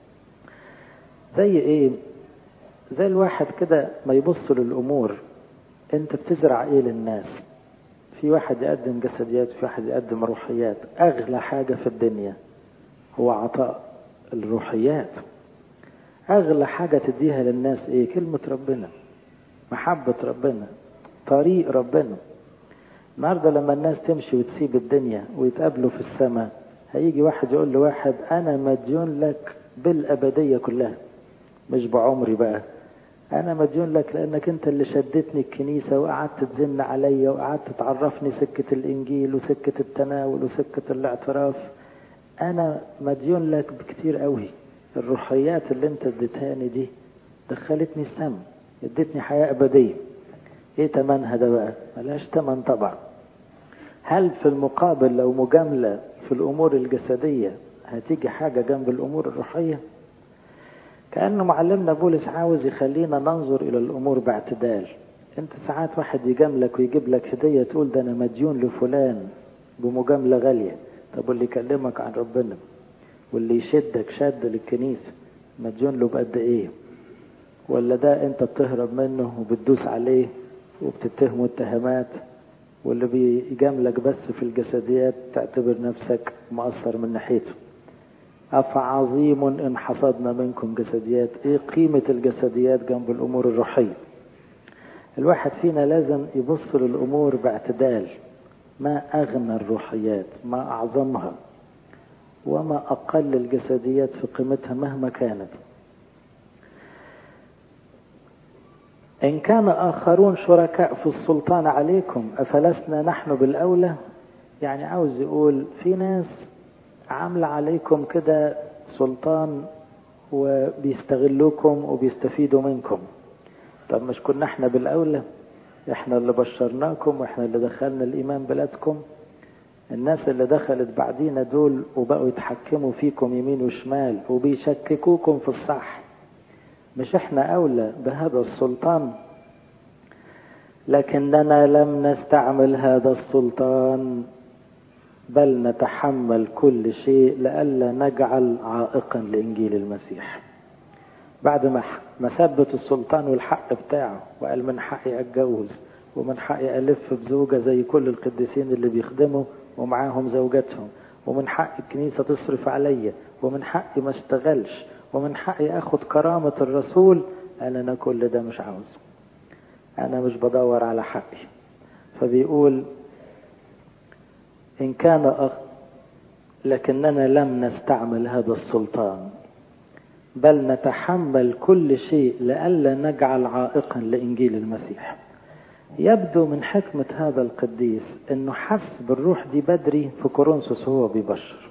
[SPEAKER 1] زي ايه زي الواحد كده ما يبص للامور انت بتزرع ايه للناس في واحد يقدم جسديات في واحد يقدم روحيات أغلى حاجة في الدنيا هو عطاء الروحيات أغلى حاجة تديها للناس إيه كلمة ربنا محبة ربنا طريق ربنا النهاردة لما الناس تمشي وتسيب الدنيا ويتقابلوا في السماء هيجي واحد يقول لواحد أنا مديون لك بالأبدية كلها مش بعمري بقى انا مديون لك لانك انت اللي شدتني الكنيسه وقعدت تزن عليا وقعدت تعرفني سكه الانجيل وسكه التناول وسكه الاعتراف انا مديون لك بكتير قوي الروحيات اللي انت اديتهاني دي دخلتني السما اديتني حياه ابديه ايه تمنها ده بقى ملهاش تمن طبعا هل في المقابل لو مجامله في الامور الجسديه هتيجي حاجه جنب الامور الروحيه كأنه معلمنا بولس عاوز يخلينا ننظر إلى الأمور باعتدال انت ساعات واحد يجاملك ويجيب لك هدية تقول ده انا مديون لفلان بمجاملة غالية طب واللي يكلمك عن ربنا واللي يشدك شد للكنيسة مديون له بقد ايه ولا ده انت بتهرب منه وبتدوس عليه وبتتهمه اتهامات واللي بيجاملك بس في الجسديات تعتبر نفسك مقصر من ناحيته أفعظيم إن حصدنا منكم جسديات إيه قيمة الجسديات جنب الأمور الروحية الواحد فينا لازم يبص للأمور باعتدال ما أغنى الروحيات ما أعظمها وما أقل الجسديات في قيمتها مهما كانت إن كان آخرون شركاء في السلطان عليكم أفلسنا نحن بالأولى يعني عاوز يقول في ناس عاملة عليكم كده سلطان وبيستغلوكم وبيستفيدوا منكم طب مش كنا احنا بالأولى احنا اللي بشرناكم واحنا اللي دخلنا الإيمان بلادكم الناس اللي دخلت بعدينا دول وبقوا يتحكموا فيكم يمين وشمال وبيشككوكم في الصح مش احنا أولى بهذا السلطان لكننا لم نستعمل هذا السلطان بل نتحمل كل شيء لئلا نجعل عائقا لإنجيل المسيح بعد ما ما ثبت السلطان والحق بتاعه وقال من حقي أتجوز ومن حقي ألف بزوجة زي كل القديسين اللي بيخدموا ومعاهم زوجاتهم ومن حق الكنيسة تصرف عليا ومن حقي ما اشتغلش ومن حقي اخد كرامة الرسول قال انا كل ده مش عاوزه انا مش بدور على حقي فبيقول ان كان أخ لكننا لم نستعمل هذا السلطان بل نتحمل كل شيء لئلا نجعل عائقا لانجيل المسيح يبدو من حكمة هذا القديس انه حس بالروح دي بدري في كورنثوس وهو بيبشر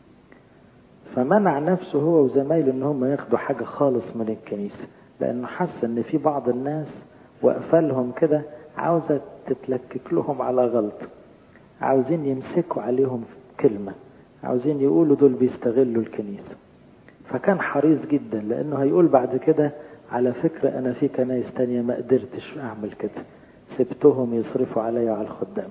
[SPEAKER 1] فمنع نفسه هو وزمايله ان هم ياخدوا حاجة خالص من الكنيسة لانه حس ان في بعض الناس وقفلهم كده عاوزة تتلكك لهم على غلط عاوزين يمسكوا عليهم كلمة عاوزين يقولوا دول بيستغلوا الكنيسة فكان حريص جدا لانه هيقول بعد كده على فكرة انا في كنايس تانية ما قدرتش اعمل كده سبتهم يصرفوا عليا على الخدام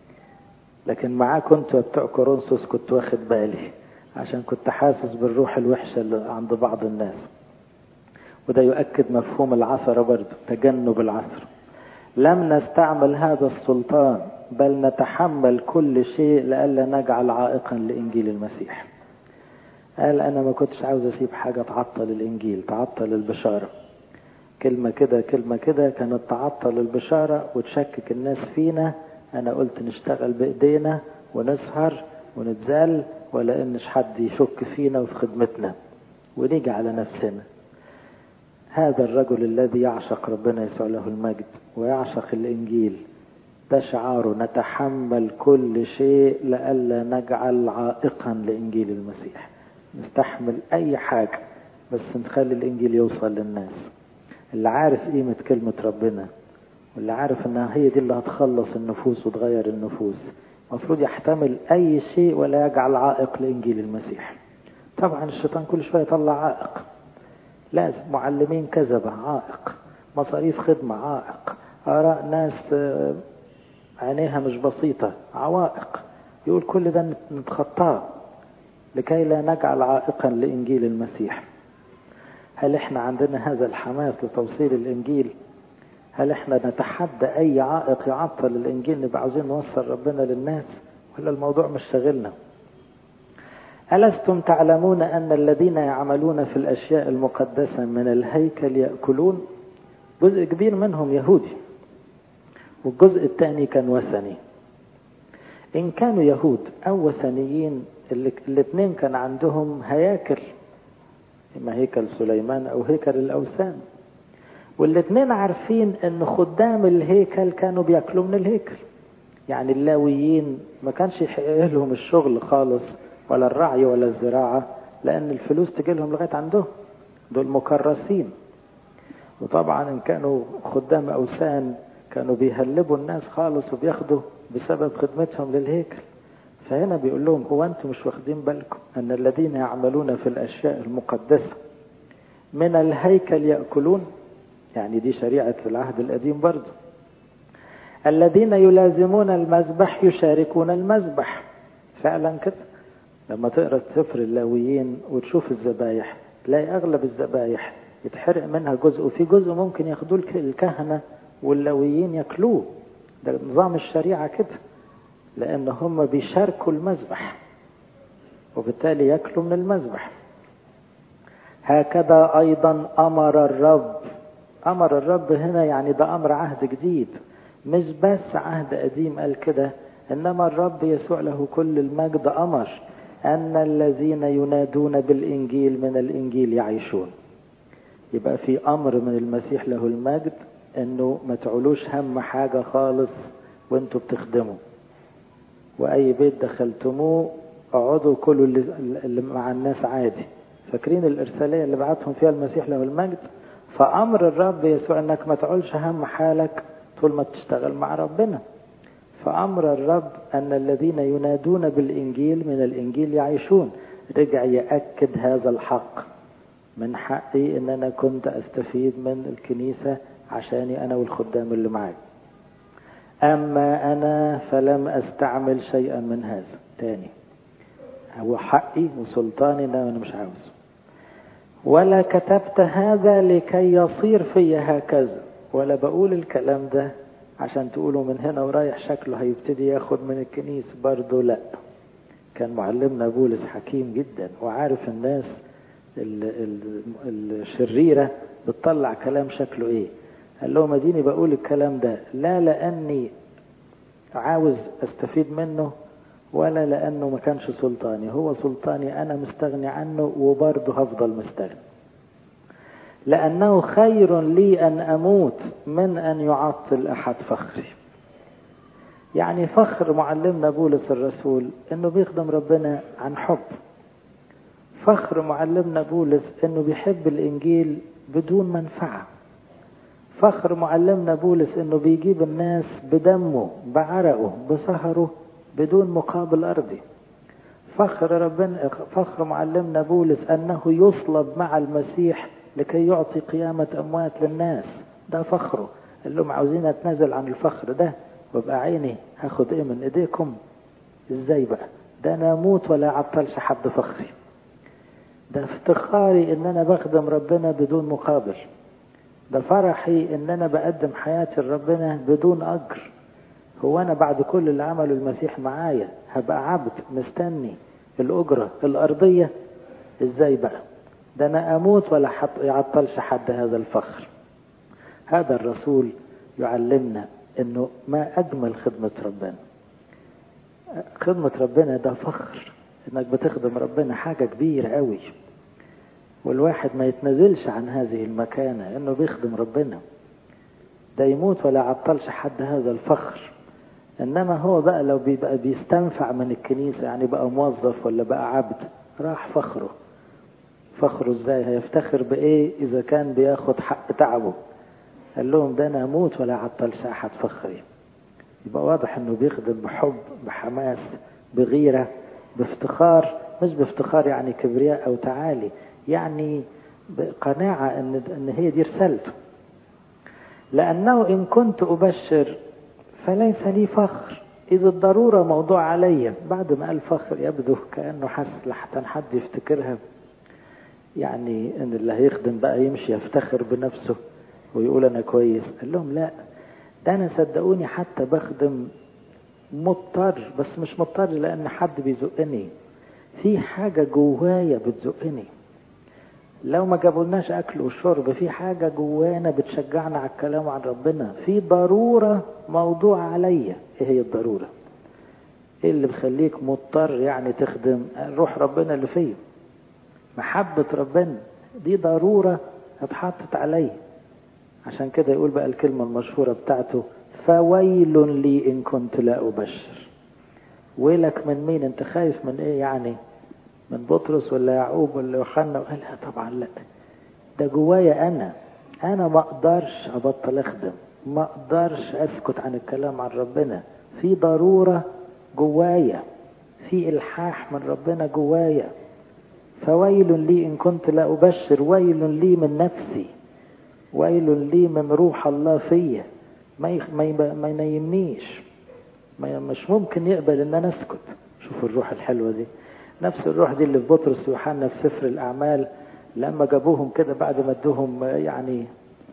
[SPEAKER 1] لكن معاه كنت بتوع كورنثوس كنت واخد بالي عشان كنت حاسس بالروح الوحشة اللي عند بعض الناس وده يؤكد مفهوم العثرة برضه تجنب العثر لم نستعمل هذا السلطان بل نتحمل كل شيء لئلا نجعل عائقا لإنجيل المسيح قال أنا ما كنتش عاوز أسيب حاجة تعطل الإنجيل تعطل البشارة كلمة كده كلمة كده كانت تعطل البشارة وتشكك الناس فينا أنا قلت نشتغل بإيدينا ونسهر ونتزال ولا إنش حد يشك فينا وفي خدمتنا ونيجي على نفسنا هذا الرجل الذي يعشق ربنا يسوع له المجد ويعشق الإنجيل ده شعاره نتحمل كل شيء لئلا نجعل عائقا لإنجيل المسيح نستحمل أي حاجة بس نخلي الإنجيل يوصل للناس اللي عارف قيمة كلمة ربنا واللي عارف انها هي دي اللي هتخلص النفوس وتغير النفوس المفروض يحتمل اي شيء ولا يجعل عائق لانجيل المسيح طبعا الشيطان كل شويه يطلع عائق لازم معلمين كذبة عائق مصاريف خدمة عائق آراء ناس عينيها مش بسيطة عوائق يقول كل ده نتخطاه لكي لا نجعل عائقا لإنجيل المسيح هل احنا عندنا هذا الحماس لتوصيل الإنجيل هل احنا نتحدى أي عائق يعطل الإنجيل نبقى عاوزين نوصل ربنا للناس ولا الموضوع مش شاغلنا ألستم تعلمون أن الذين يعملون في الأشياء المقدسة من الهيكل يأكلون جزء كبير منهم يهودي والجزء الثاني كان وثني إن كانوا يهود أو وثنيين الاثنين كان عندهم هياكل إما هيكل سليمان أو هيكل الأوثان والاثنين عارفين أن خدام الهيكل كانوا بياكلوا من الهيكل يعني اللاويين ما كانش يحق لهم الشغل خالص ولا الرعي ولا الزراعة لأن الفلوس تجي لهم لغاية عندهم دول مكرسين وطبعا إن كانوا خدام أوثان كانوا بيهلبوا الناس خالص وبياخدوا بسبب خدمتهم للهيكل فهنا بيقول لهم هو أنتم مش واخدين بالكم أن الذين يعملون في الأشياء المقدسة من الهيكل يأكلون يعني دي شريعة العهد القديم برضه الذين يلازمون المذبح يشاركون المذبح فعلا كده لما تقرا سفر اللاويين وتشوف الذبايح تلاقي اغلب الذبايح يتحرق منها جزء وفي جزء ممكن ياخدوه الكهنه واللاويين ياكلوه ده نظام الشريعه كده لان هم بيشاركوا المذبح وبالتالي ياكلوا من المذبح هكذا ايضا امر الرب امر الرب هنا يعني ده امر عهد جديد مش بس عهد قديم قال كده انما الرب يسوع له كل المجد امر ان الذين ينادون بالانجيل من الانجيل يعيشون يبقى في امر من المسيح له المجد انه ما تعولوش هم حاجه خالص وانتوا بتخدموا واي بيت دخلتموه اقعدوا كلوا اللي, اللي مع الناس عادي فاكرين الارساليه اللي بعتهم فيها المسيح له المجد فامر الرب يسوع انك ما تعولش هم حالك طول ما تشتغل مع ربنا فامر الرب ان الذين ينادون بالانجيل من الانجيل يعيشون رجع ياكد هذا الحق من حقي ان انا كنت استفيد من الكنيسه عشاني انا والخدام اللي معايا اما انا فلم استعمل شيئا من هذا تاني هو حقي وسلطاني ده انا مش عاوزه ولا كتبت هذا لكي يصير في هكذا ولا بقول الكلام ده عشان تقولوا من هنا ورايح شكله هيبتدي ياخد من الكنيسة برضه لا كان معلمنا بولس حكيم جدا وعارف الناس الشريرة بتطلع كلام شكله ايه قال لهم اديني بقول الكلام ده لا لاني عاوز استفيد منه ولا لانه ما كانش سلطاني هو سلطاني انا مستغني عنه وبرضه هفضل مستغني لأنه خير لي أن أموت من أن يعطل أحد فخري يعني فخر معلمنا بولس الرسول أنه بيخدم ربنا عن حب فخر معلمنا بولس أنه بيحب الإنجيل بدون منفعة فخر معلمنا بولس أنه بيجيب الناس بدمه بعرقه بسهره بدون مقابل أرضي فخر ربنا فخر معلمنا بولس أنه يصلب مع المسيح لكي يعطي قيامة أموات للناس ده فخره قال لهم عاوزين اتنازل عن الفخر ده وابقى عيني هاخد ايه من ايديكم ازاي بقى ده انا اموت ولا اعطلش حد فخري ده افتخاري ان انا بخدم ربنا بدون مقابل ده فرحي ان انا بقدم حياتي لربنا بدون اجر هو انا بعد كل اللي عمله المسيح معايا هبقى عبد مستني الاجره الارضيه ازاي بقى ده انا اموت ولا حط يعطلش حد هذا الفخر هذا الرسول يعلمنا انه ما اجمل خدمة ربنا خدمة ربنا ده فخر انك بتخدم ربنا حاجة كبيرة قوي والواحد ما يتنزلش عن هذه المكانة انه بيخدم ربنا ده يموت ولا يعطلش حد هذا الفخر انما هو بقى لو بيبقى بيستنفع من الكنيسة يعني بقى موظف ولا بقى عبد راح فخره فخره ازاي هيفتخر بايه اذا كان بياخد حق تعبه قال لهم ده انا اموت ولا عطلش احد فخري يبقى واضح انه بيخدم بحب بحماس بغيرة بافتخار مش بافتخار يعني كبرياء او تعالي يعني بقناعة ان ان هي دي رسالته لانه ان كنت ابشر فليس لي فخر إذا الضرورة موضوع عليا بعد ما قال فخر يبدو كأنه حس لحتى حد يفتكرها يعني ان اللي هيخدم بقى يمشي يفتخر بنفسه ويقول انا كويس قال لهم لا ده انا صدقوني حتى بخدم مضطر بس مش مضطر لان حد بيزقني في حاجة جوايا بتزقني لو ما جابولناش اكل وشرب في حاجة جوانا بتشجعنا على الكلام عن ربنا في ضرورة موضوع عليا ايه هي الضرورة ايه اللي بخليك مضطر يعني تخدم روح ربنا اللي فيه محبة ربنا دي ضرورة اتحطت علي عشان كده يقول بقى الكلمة المشهورة بتاعته فويل لي إن كنت لا أبشر ويلك من مين انت خايف من ايه يعني من بطرس ولا يعقوب ولا يوحنا قال لا طبعا لا ده جوايا انا انا ما اقدرش ابطل اخدم ما اقدرش اسكت عن الكلام عن ربنا في ضرورة جوايا في الحاح من ربنا جوايا فويل لي إن كنت لا أبشر ويل لي من نفسي ويل لي من روح الله فيا ما يخ... ما, يب... ما ينيمنيش ما مش ممكن يقبل ان انا اسكت شوفوا الروح الحلوه دي نفس الروح دي اللي في بطرس ويوحنا في سفر الاعمال لما جابوهم كده بعد ما ادوهم يعني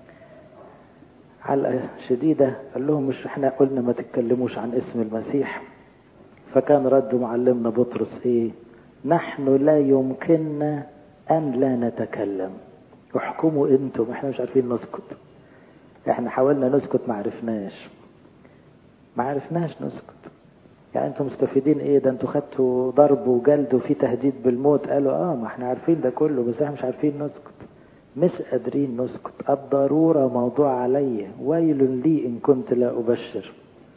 [SPEAKER 1] علقه شديده قال لهم مش احنا قلنا ما تتكلموش عن اسم المسيح فكان رد معلمنا بطرس ايه نحن لا يمكننا ان لا نتكلم احكموا انتم احنا مش عارفين نسكت احنا حاولنا نسكت ما عرفناش ما عرفناش نسكت يعني انتم مستفيدين ايه ده انتوا خدتوا ضرب وجلد وفي تهديد بالموت قالوا اه ما احنا عارفين ده كله بس احنا مش عارفين نسكت مش قادرين نسكت الضرورة موضوع علي ويل لي ان كنت لا ابشر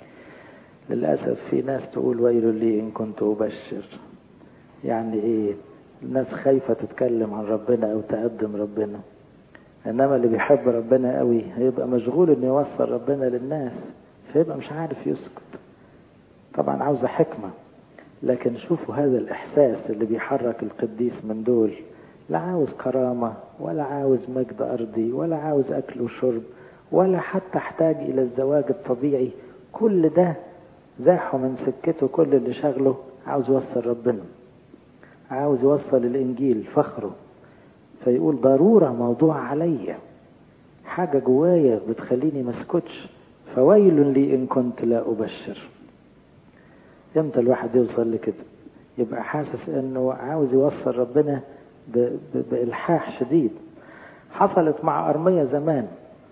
[SPEAKER 1] للأسف في ناس تقول ويل لي ان كنت ابشر يعني ايه الناس خايفة تتكلم عن ربنا او تقدم ربنا انما اللي بيحب ربنا قوي هيبقى مشغول انه يوصل ربنا للناس فيبقى مش عارف يسكت طبعا عاوزة حكمة لكن شوفوا هذا الإحساس اللي بيحرك القديس من دول لا عاوز كرامة ولا عاوز مجد أرضي ولا عاوز أكل وشرب ولا حتى احتاج إلى الزواج الطبيعي كل ده زاحه من سكته كل اللي شغله عاوز يوصل ربنا عاوز يوصل الإنجيل فخره فيقول ضرورة موضوع عليا حاجة جوايا بتخليني مسكتش فويل لي إن كنت لا أبشر امتى الواحد يوصل لكده يبقى حاسس انه عاوز يوصل ربنا بإلحاح شديد حصلت مع أرمية زمان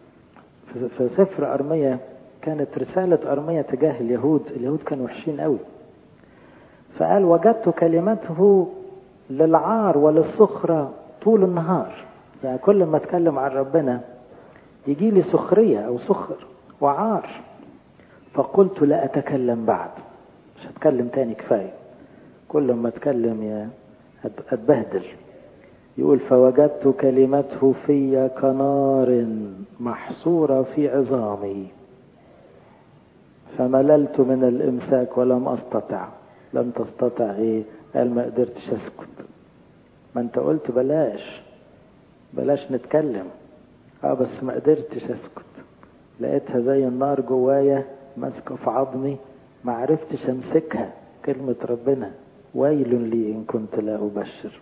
[SPEAKER 1] في سفر أرمية كانت رسالة أرمية تجاه اليهود اليهود كانوا وحشين قوي فقال وجدت كلمته للعار وللسخرة طول النهار يعني كل ما اتكلم عن ربنا يجي لي سخرية أو سخر وعار فقلت لا أتكلم بعد مش هتكلم تاني كفاية كل ما اتكلم يا اتبهدل يقول فوجدت كلمته في كنار محصورة في عظامي فمللت من الامساك ولم استطع لم تستطع ايه قال ما قدرتش اسكت ما انت قلت بلاش بلاش نتكلم اه بس ما قدرتش اسكت لقيتها زي النار جوايا ماسكه في عظمي ما عرفتش امسكها كلمة ربنا ويل لي إن كنت لا أبشر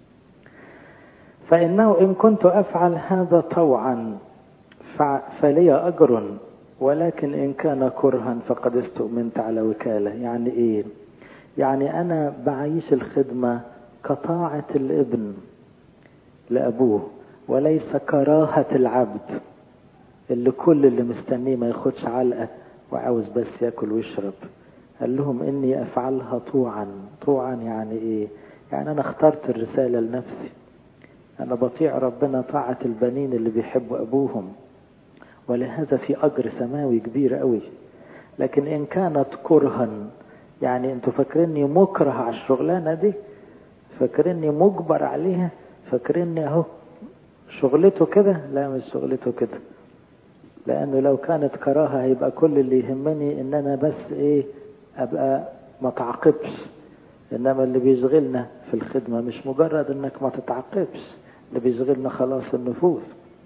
[SPEAKER 1] فإنه إن كنت أفعل هذا طوعا فلي أجر ولكن إن كان كرها فقد استؤمنت على وكالة يعني إيه يعني أنا بعيش الخدمة كطاعة الابن لأبوه وليس كراهة العبد اللي كل اللي مستنيه ما ياخدش علقة وعاوز بس ياكل ويشرب قال لهم اني افعلها طوعا طوعا يعني ايه يعني انا اخترت الرسالة لنفسي انا بطيع ربنا طاعة البنين اللي بيحبوا ابوهم ولهذا في اجر سماوي كبير قوي لكن ان كانت كرها يعني انتوا فاكريني مكره على الشغلانة دي فاكريني مجبر عليها فاكريني اهو شغلته كده لا مش شغلته كده لانه لو كانت كراهة هيبقى كل اللي يهمني ان انا بس ايه ابقى ما تعاقبش انما اللي بيشغلنا في الخدمة مش مجرد انك ما تتعاقبش اللي بيشغلنا خلاص النفوس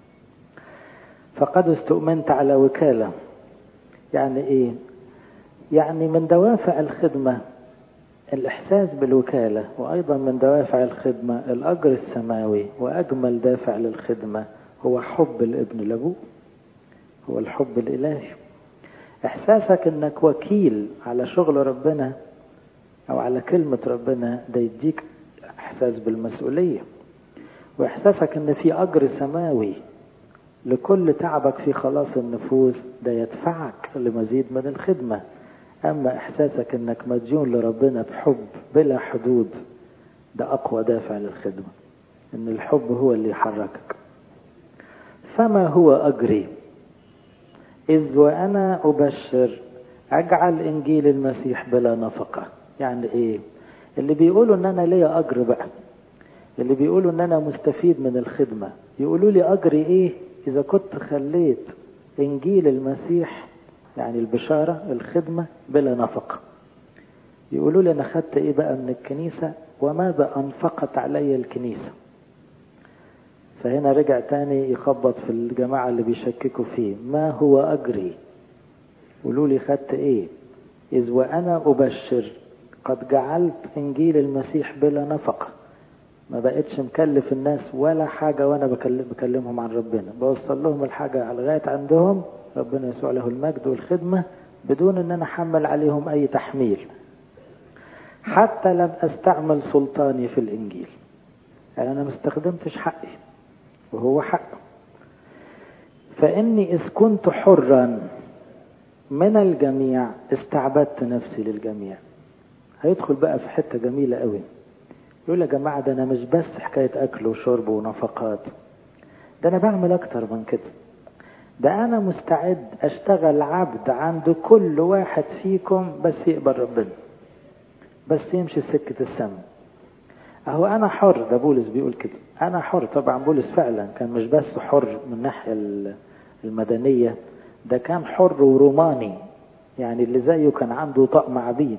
[SPEAKER 1] فقد استؤمنت على وكالة يعني ايه يعني من دوافع الخدمة الإحساس بالوكالة وأيضا من دوافع الخدمة الأجر السماوي وأجمل دافع للخدمة هو حب الابن لأبوه هو الحب الإلهي إحساسك إنك وكيل على شغل ربنا أو على كلمة ربنا ده يديك إحساس بالمسؤولية وإحساسك إن في أجر سماوي لكل تعبك في خلاص النفوس ده يدفعك لمزيد من الخدمة أما إحساسك إنك مديون لربنا بحب بلا حدود ده أقوى دافع للخدمة إن الحب هو اللي يحركك فما هو أجري إذ وأنا أبشر أجعل إنجيل المسيح بلا نفقة يعني إيه اللي بيقولوا إن أنا ليا أجر بقى اللي بيقولوا إن أنا مستفيد من الخدمة يقولوا لي أجري إيه إذا كنت خليت إنجيل المسيح يعني البشارة الخدمة بلا نفقة يقولوا لي أنا خدت إيه بقى من الكنيسة وماذا أنفقت علي الكنيسة فهنا رجع تاني يخبط في الجماعة اللي بيشككوا فيه ما هو أجري قولوا لي خدت ايه إذ وأنا أبشر قد جعلت إنجيل المسيح بلا نفقة ما بقتش مكلف الناس ولا حاجة وأنا بكلم بكلمهم عن ربنا بوصل لهم الحاجة على لغاية عندهم ربنا يسوع له المجد والخدمة بدون أن أنا أحمل عليهم أي تحميل حتى لم أستعمل سلطاني في الإنجيل يعني أنا ما استخدمتش حقي وهو حقه فإني إذ كنت حرا من الجميع استعبدت نفسي للجميع هيدخل بقى في حتة جميلة قوي يقول يا جماعة ده أنا مش بس حكاية أكل وشرب ونفقات ده أنا بعمل أكتر من كده ده أنا مستعد أشتغل عبد عند كل واحد فيكم بس يقبل ربنا بس يمشي سكة السماء أهو أنا حر ده بولس بيقول كده أنا حر طبعا بولس فعلا كان مش بس حر من الناحية المدنية ده كان حر وروماني يعني اللي زيه كان عنده طقم عبيد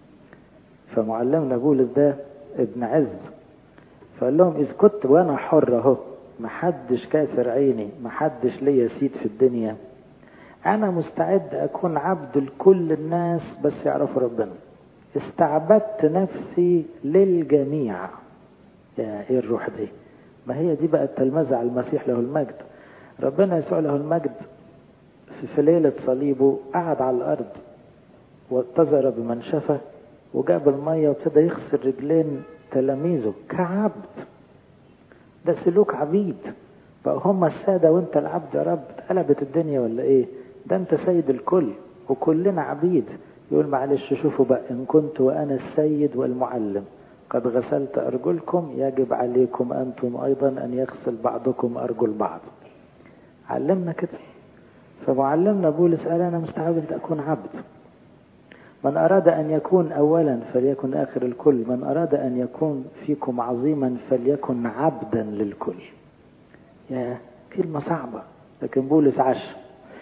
[SPEAKER 1] فمعلمنا بولس ده ابن عز فقال لهم إذ كنت وأنا حر أهو محدش كاسر عيني محدش ليا سيد في الدنيا أنا مستعد أكون عبد لكل الناس بس يعرفوا ربنا استعبدت نفسي للجميع يا ايه الروح دي ما هي دي بقى التلمذة على المسيح له المجد ربنا يسوع له المجد في ليلة صليبه قعد على الأرض واتزر بمنشفة وجاب المية وابتدى يغسل رجلين تلاميذه كعبد ده سلوك عبيد بقى هم السادة وانت العبد يا رب اتقلبت الدنيا ولا ايه ده انت سيد الكل وكلنا عبيد يقول معلش شوفوا بقى إن كنت وأنا السيد والمعلم قد غسلت أرجلكم يجب عليكم أنتم أيضا أن يغسل بعضكم أرجل بعض علمنا كده فمعلمنا بولس قال أنا مستعد أن أكون عبد من أراد أن يكون أولا فليكن آخر الكل من أراد أن يكون فيكم عظيما فليكن عبدا للكل يا كلمة صعبة لكن بولس عاش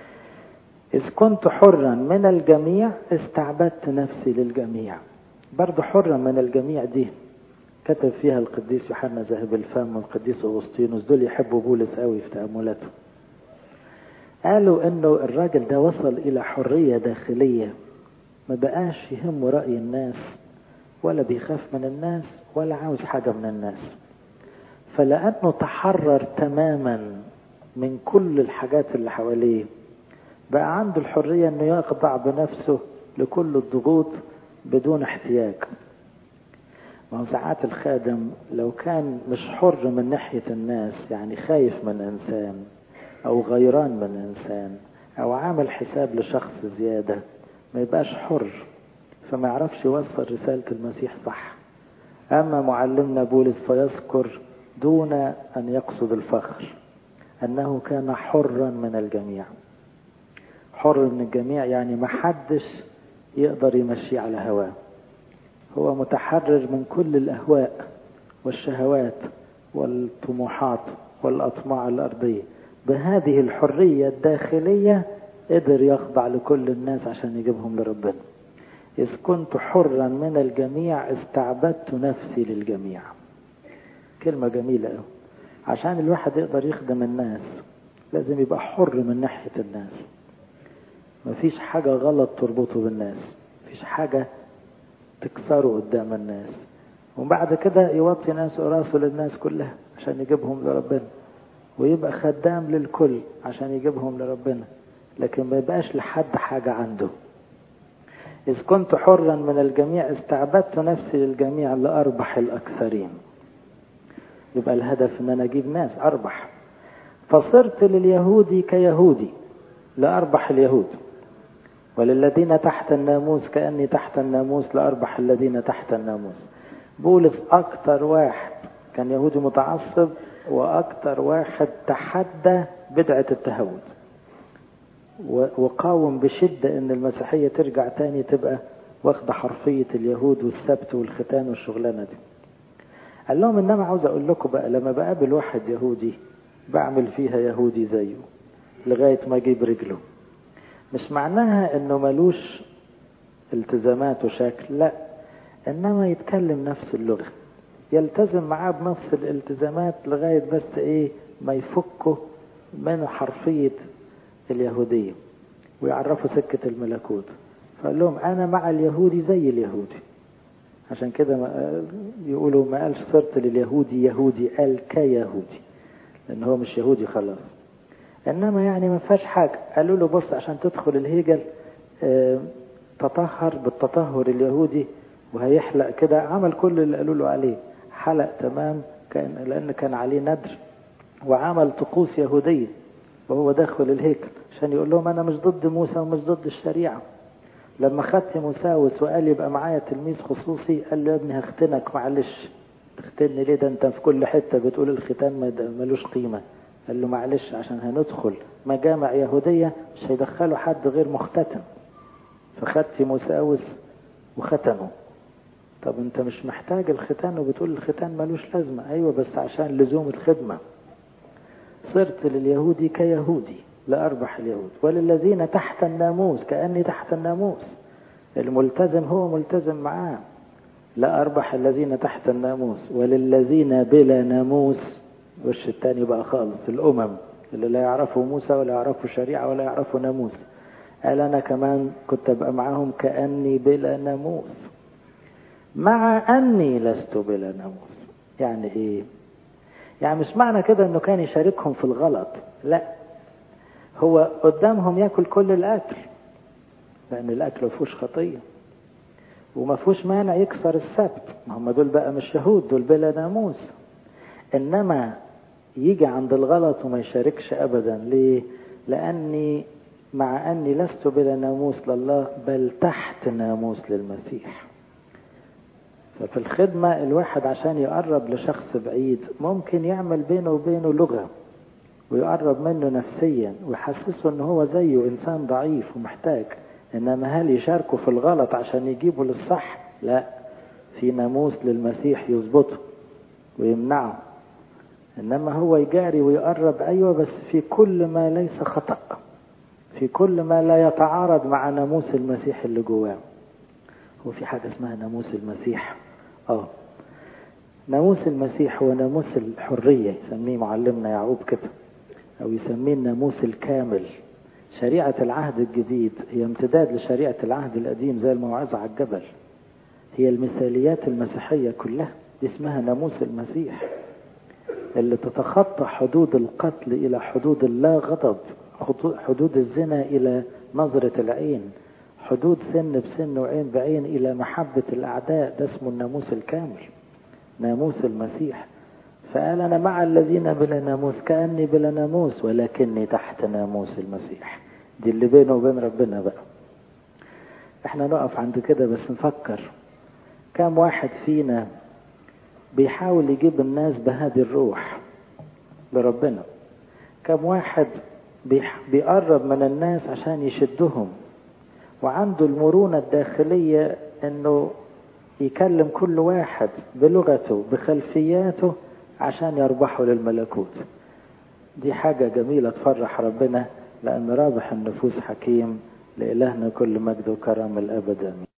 [SPEAKER 1] إذ كنت حرا من الجميع استعبدت نفسي للجميع برضه حرا من الجميع دي كتب فيها القديس يوحنا ذهب الفم والقديس أغسطينوس دول يحبوا بولس قوي في تأملاته قالوا انه الراجل ده وصل الى حرية داخلية ما بقاش يهمه رأي الناس ولا بيخاف من الناس ولا عاوز حاجة من الناس فلأنه تحرر تماما من كل الحاجات اللي حواليه بقى عنده الحرية انه يخضع بنفسه لكل الضغوط بدون احتياج ما هو ساعات الخادم لو كان مش حر من ناحية الناس يعني خايف من انسان او غيران من انسان او عامل حساب لشخص زيادة ما يبقاش حر فما يعرفش يوصل رسالة المسيح صح اما معلمنا بولس فيذكر دون ان يقصد الفخر انه كان حرا من الجميع حر من الجميع يعني ما حدش يقدر يمشي على هواه هو متحرر من كل الأهواء والشهوات والطموحات والأطماع الأرضية بهذه الحرية الداخلية قدر يخضع لكل الناس عشان يجيبهم لربنا إذ كنت حرا من الجميع استعبدت نفسي للجميع كلمة جميلة أوي عشان الواحد يقدر يخدم الناس لازم يبقى حر من ناحية الناس مفيش حاجة غلط تربطه بالناس مفيش حاجة تكسره قدام الناس وبعد كده يوطي ناس راسه للناس كلها عشان يجيبهم لربنا ويبقى خدام للكل عشان يجيبهم لربنا لكن ما يبقاش لحد حاجة عنده إذ كنت حرا من الجميع استعبدت نفسي للجميع لأربح الأكثرين يبقى الهدف ان انا اجيب ناس اربح فصرت لليهودي كيهودي لاربح اليهود وللذين تحت الناموس كاني تحت الناموس لاربح الذين تحت الناموس بولس اكتر واحد كان يهودي متعصب واكتر واحد تحدى بدعة التهود وقاوم بشدة ان المسيحية ترجع تاني تبقى واخدة حرفية اليهود والسبت والختان والشغلانة دي قال لهم انما عاوز اقول لكم بقى لما بقابل واحد يهودي بعمل فيها يهودي زيه لغاية ما اجيب رجله مش معناها انه ملوش التزامات وشكل لا انما يتكلم نفس اللغة يلتزم معاه بنفس الالتزامات لغاية بس ايه ما يفكه من حرفية اليهودية ويعرفوا سكة الملكوت فقال لهم أنا مع اليهودي زي اليهودي عشان كده يقولوا ما قالش صرت لليهودي يهودي قال كيهودي لأن هو مش يهودي خلاص إنما يعني ما فيهاش حاجة قالوا له بص عشان تدخل الهيجل اه تطهر بالتطهر اليهودي وهيحلق كده عمل كل اللي قالوا له عليه حلق تمام كان لأن كان عليه ندر وعمل طقوس يهودية وهو داخل الهيكل عشان يقول لهم أنا مش ضد موسى ومش ضد الشريعة لما خدت مساوس وقال يبقى معايا تلميذ خصوصي قال له يا ابني هختنك معلش تختني ليه ده انت في كل حتة بتقول الختان ملوش قيمة قال له معلش عشان هندخل مجامع يهودية مش هيدخلوا حد غير مختتن فخدت مساوس وختنه طب انت مش محتاج الختان وبتقول الختان ملوش لازمة ايوه بس عشان لزوم الخدمة صرت لليهودي كيهودي لأربح اليهود وللذين تحت الناموس كأني تحت الناموس الملتزم هو ملتزم معاه لا أربح الذين تحت الناموس وللذين بلا ناموس وش التاني بقى خالص الأمم اللي لا يعرفوا موسى ولا يعرفوا شريعة ولا يعرفوا ناموس قال أنا كمان كنت أبقى معاهم كأني بلا ناموس مع أني لست بلا ناموس يعني إيه يعني مش معنى كده أنه كان يشاركهم في الغلط لا هو قدامهم ياكل كل الأكل لأن الأكل ما فيهوش خطية وما فيهوش مانع يكسر السبت ما هم دول بقى مش يهود دول بلا ناموس إنما يجي عند الغلط وما يشاركش أبدا ليه لأني مع أني لست بلا ناموس لله بل تحت ناموس للمسيح ففي الخدمة الواحد عشان يقرب لشخص بعيد ممكن يعمل بينه وبينه لغة ويقرب منه نفسيا ويحسسه ان هو زيه انسان ضعيف ومحتاج انما هل يشاركه في الغلط عشان يجيبه للصح لا في ناموس للمسيح يظبطه ويمنعه انما هو يجاري ويقرب ايوه بس في كل ما ليس خطأ في كل ما لا يتعارض مع ناموس المسيح اللي جواه هو في حاجة اسمها ناموس المسيح اه ناموس المسيح هو ناموس الحرية يسميه معلمنا يعقوب كده أو يسميه الناموس الكامل شريعة العهد الجديد هي امتداد لشريعة العهد القديم زي الموعظة على الجبل هي المثاليات المسيحية كلها دي اسمها ناموس المسيح اللي تتخطى حدود القتل إلى حدود اللا غضب حدود الزنا إلى نظرة العين حدود سن بسن وعين بعين إلى محبة الأعداء ده اسمه الناموس الكامل ناموس المسيح فقال أنا مع الذين بلا ناموس كأني بلا ناموس ولكني تحت ناموس المسيح دي اللي بينه وبين ربنا بقى احنا نقف عند كده بس نفكر كم واحد فينا بيحاول يجيب الناس بهذه الروح لربنا كم واحد بيقرب من الناس عشان يشدهم وعنده المرونة الداخلية انه يكلم كل واحد بلغته بخلفياته عشان يربحوا للملكوت دي حاجة جميلة تفرح ربنا لأن رابح النفوس حكيم لإلهنا كل مجد وكرم الأبد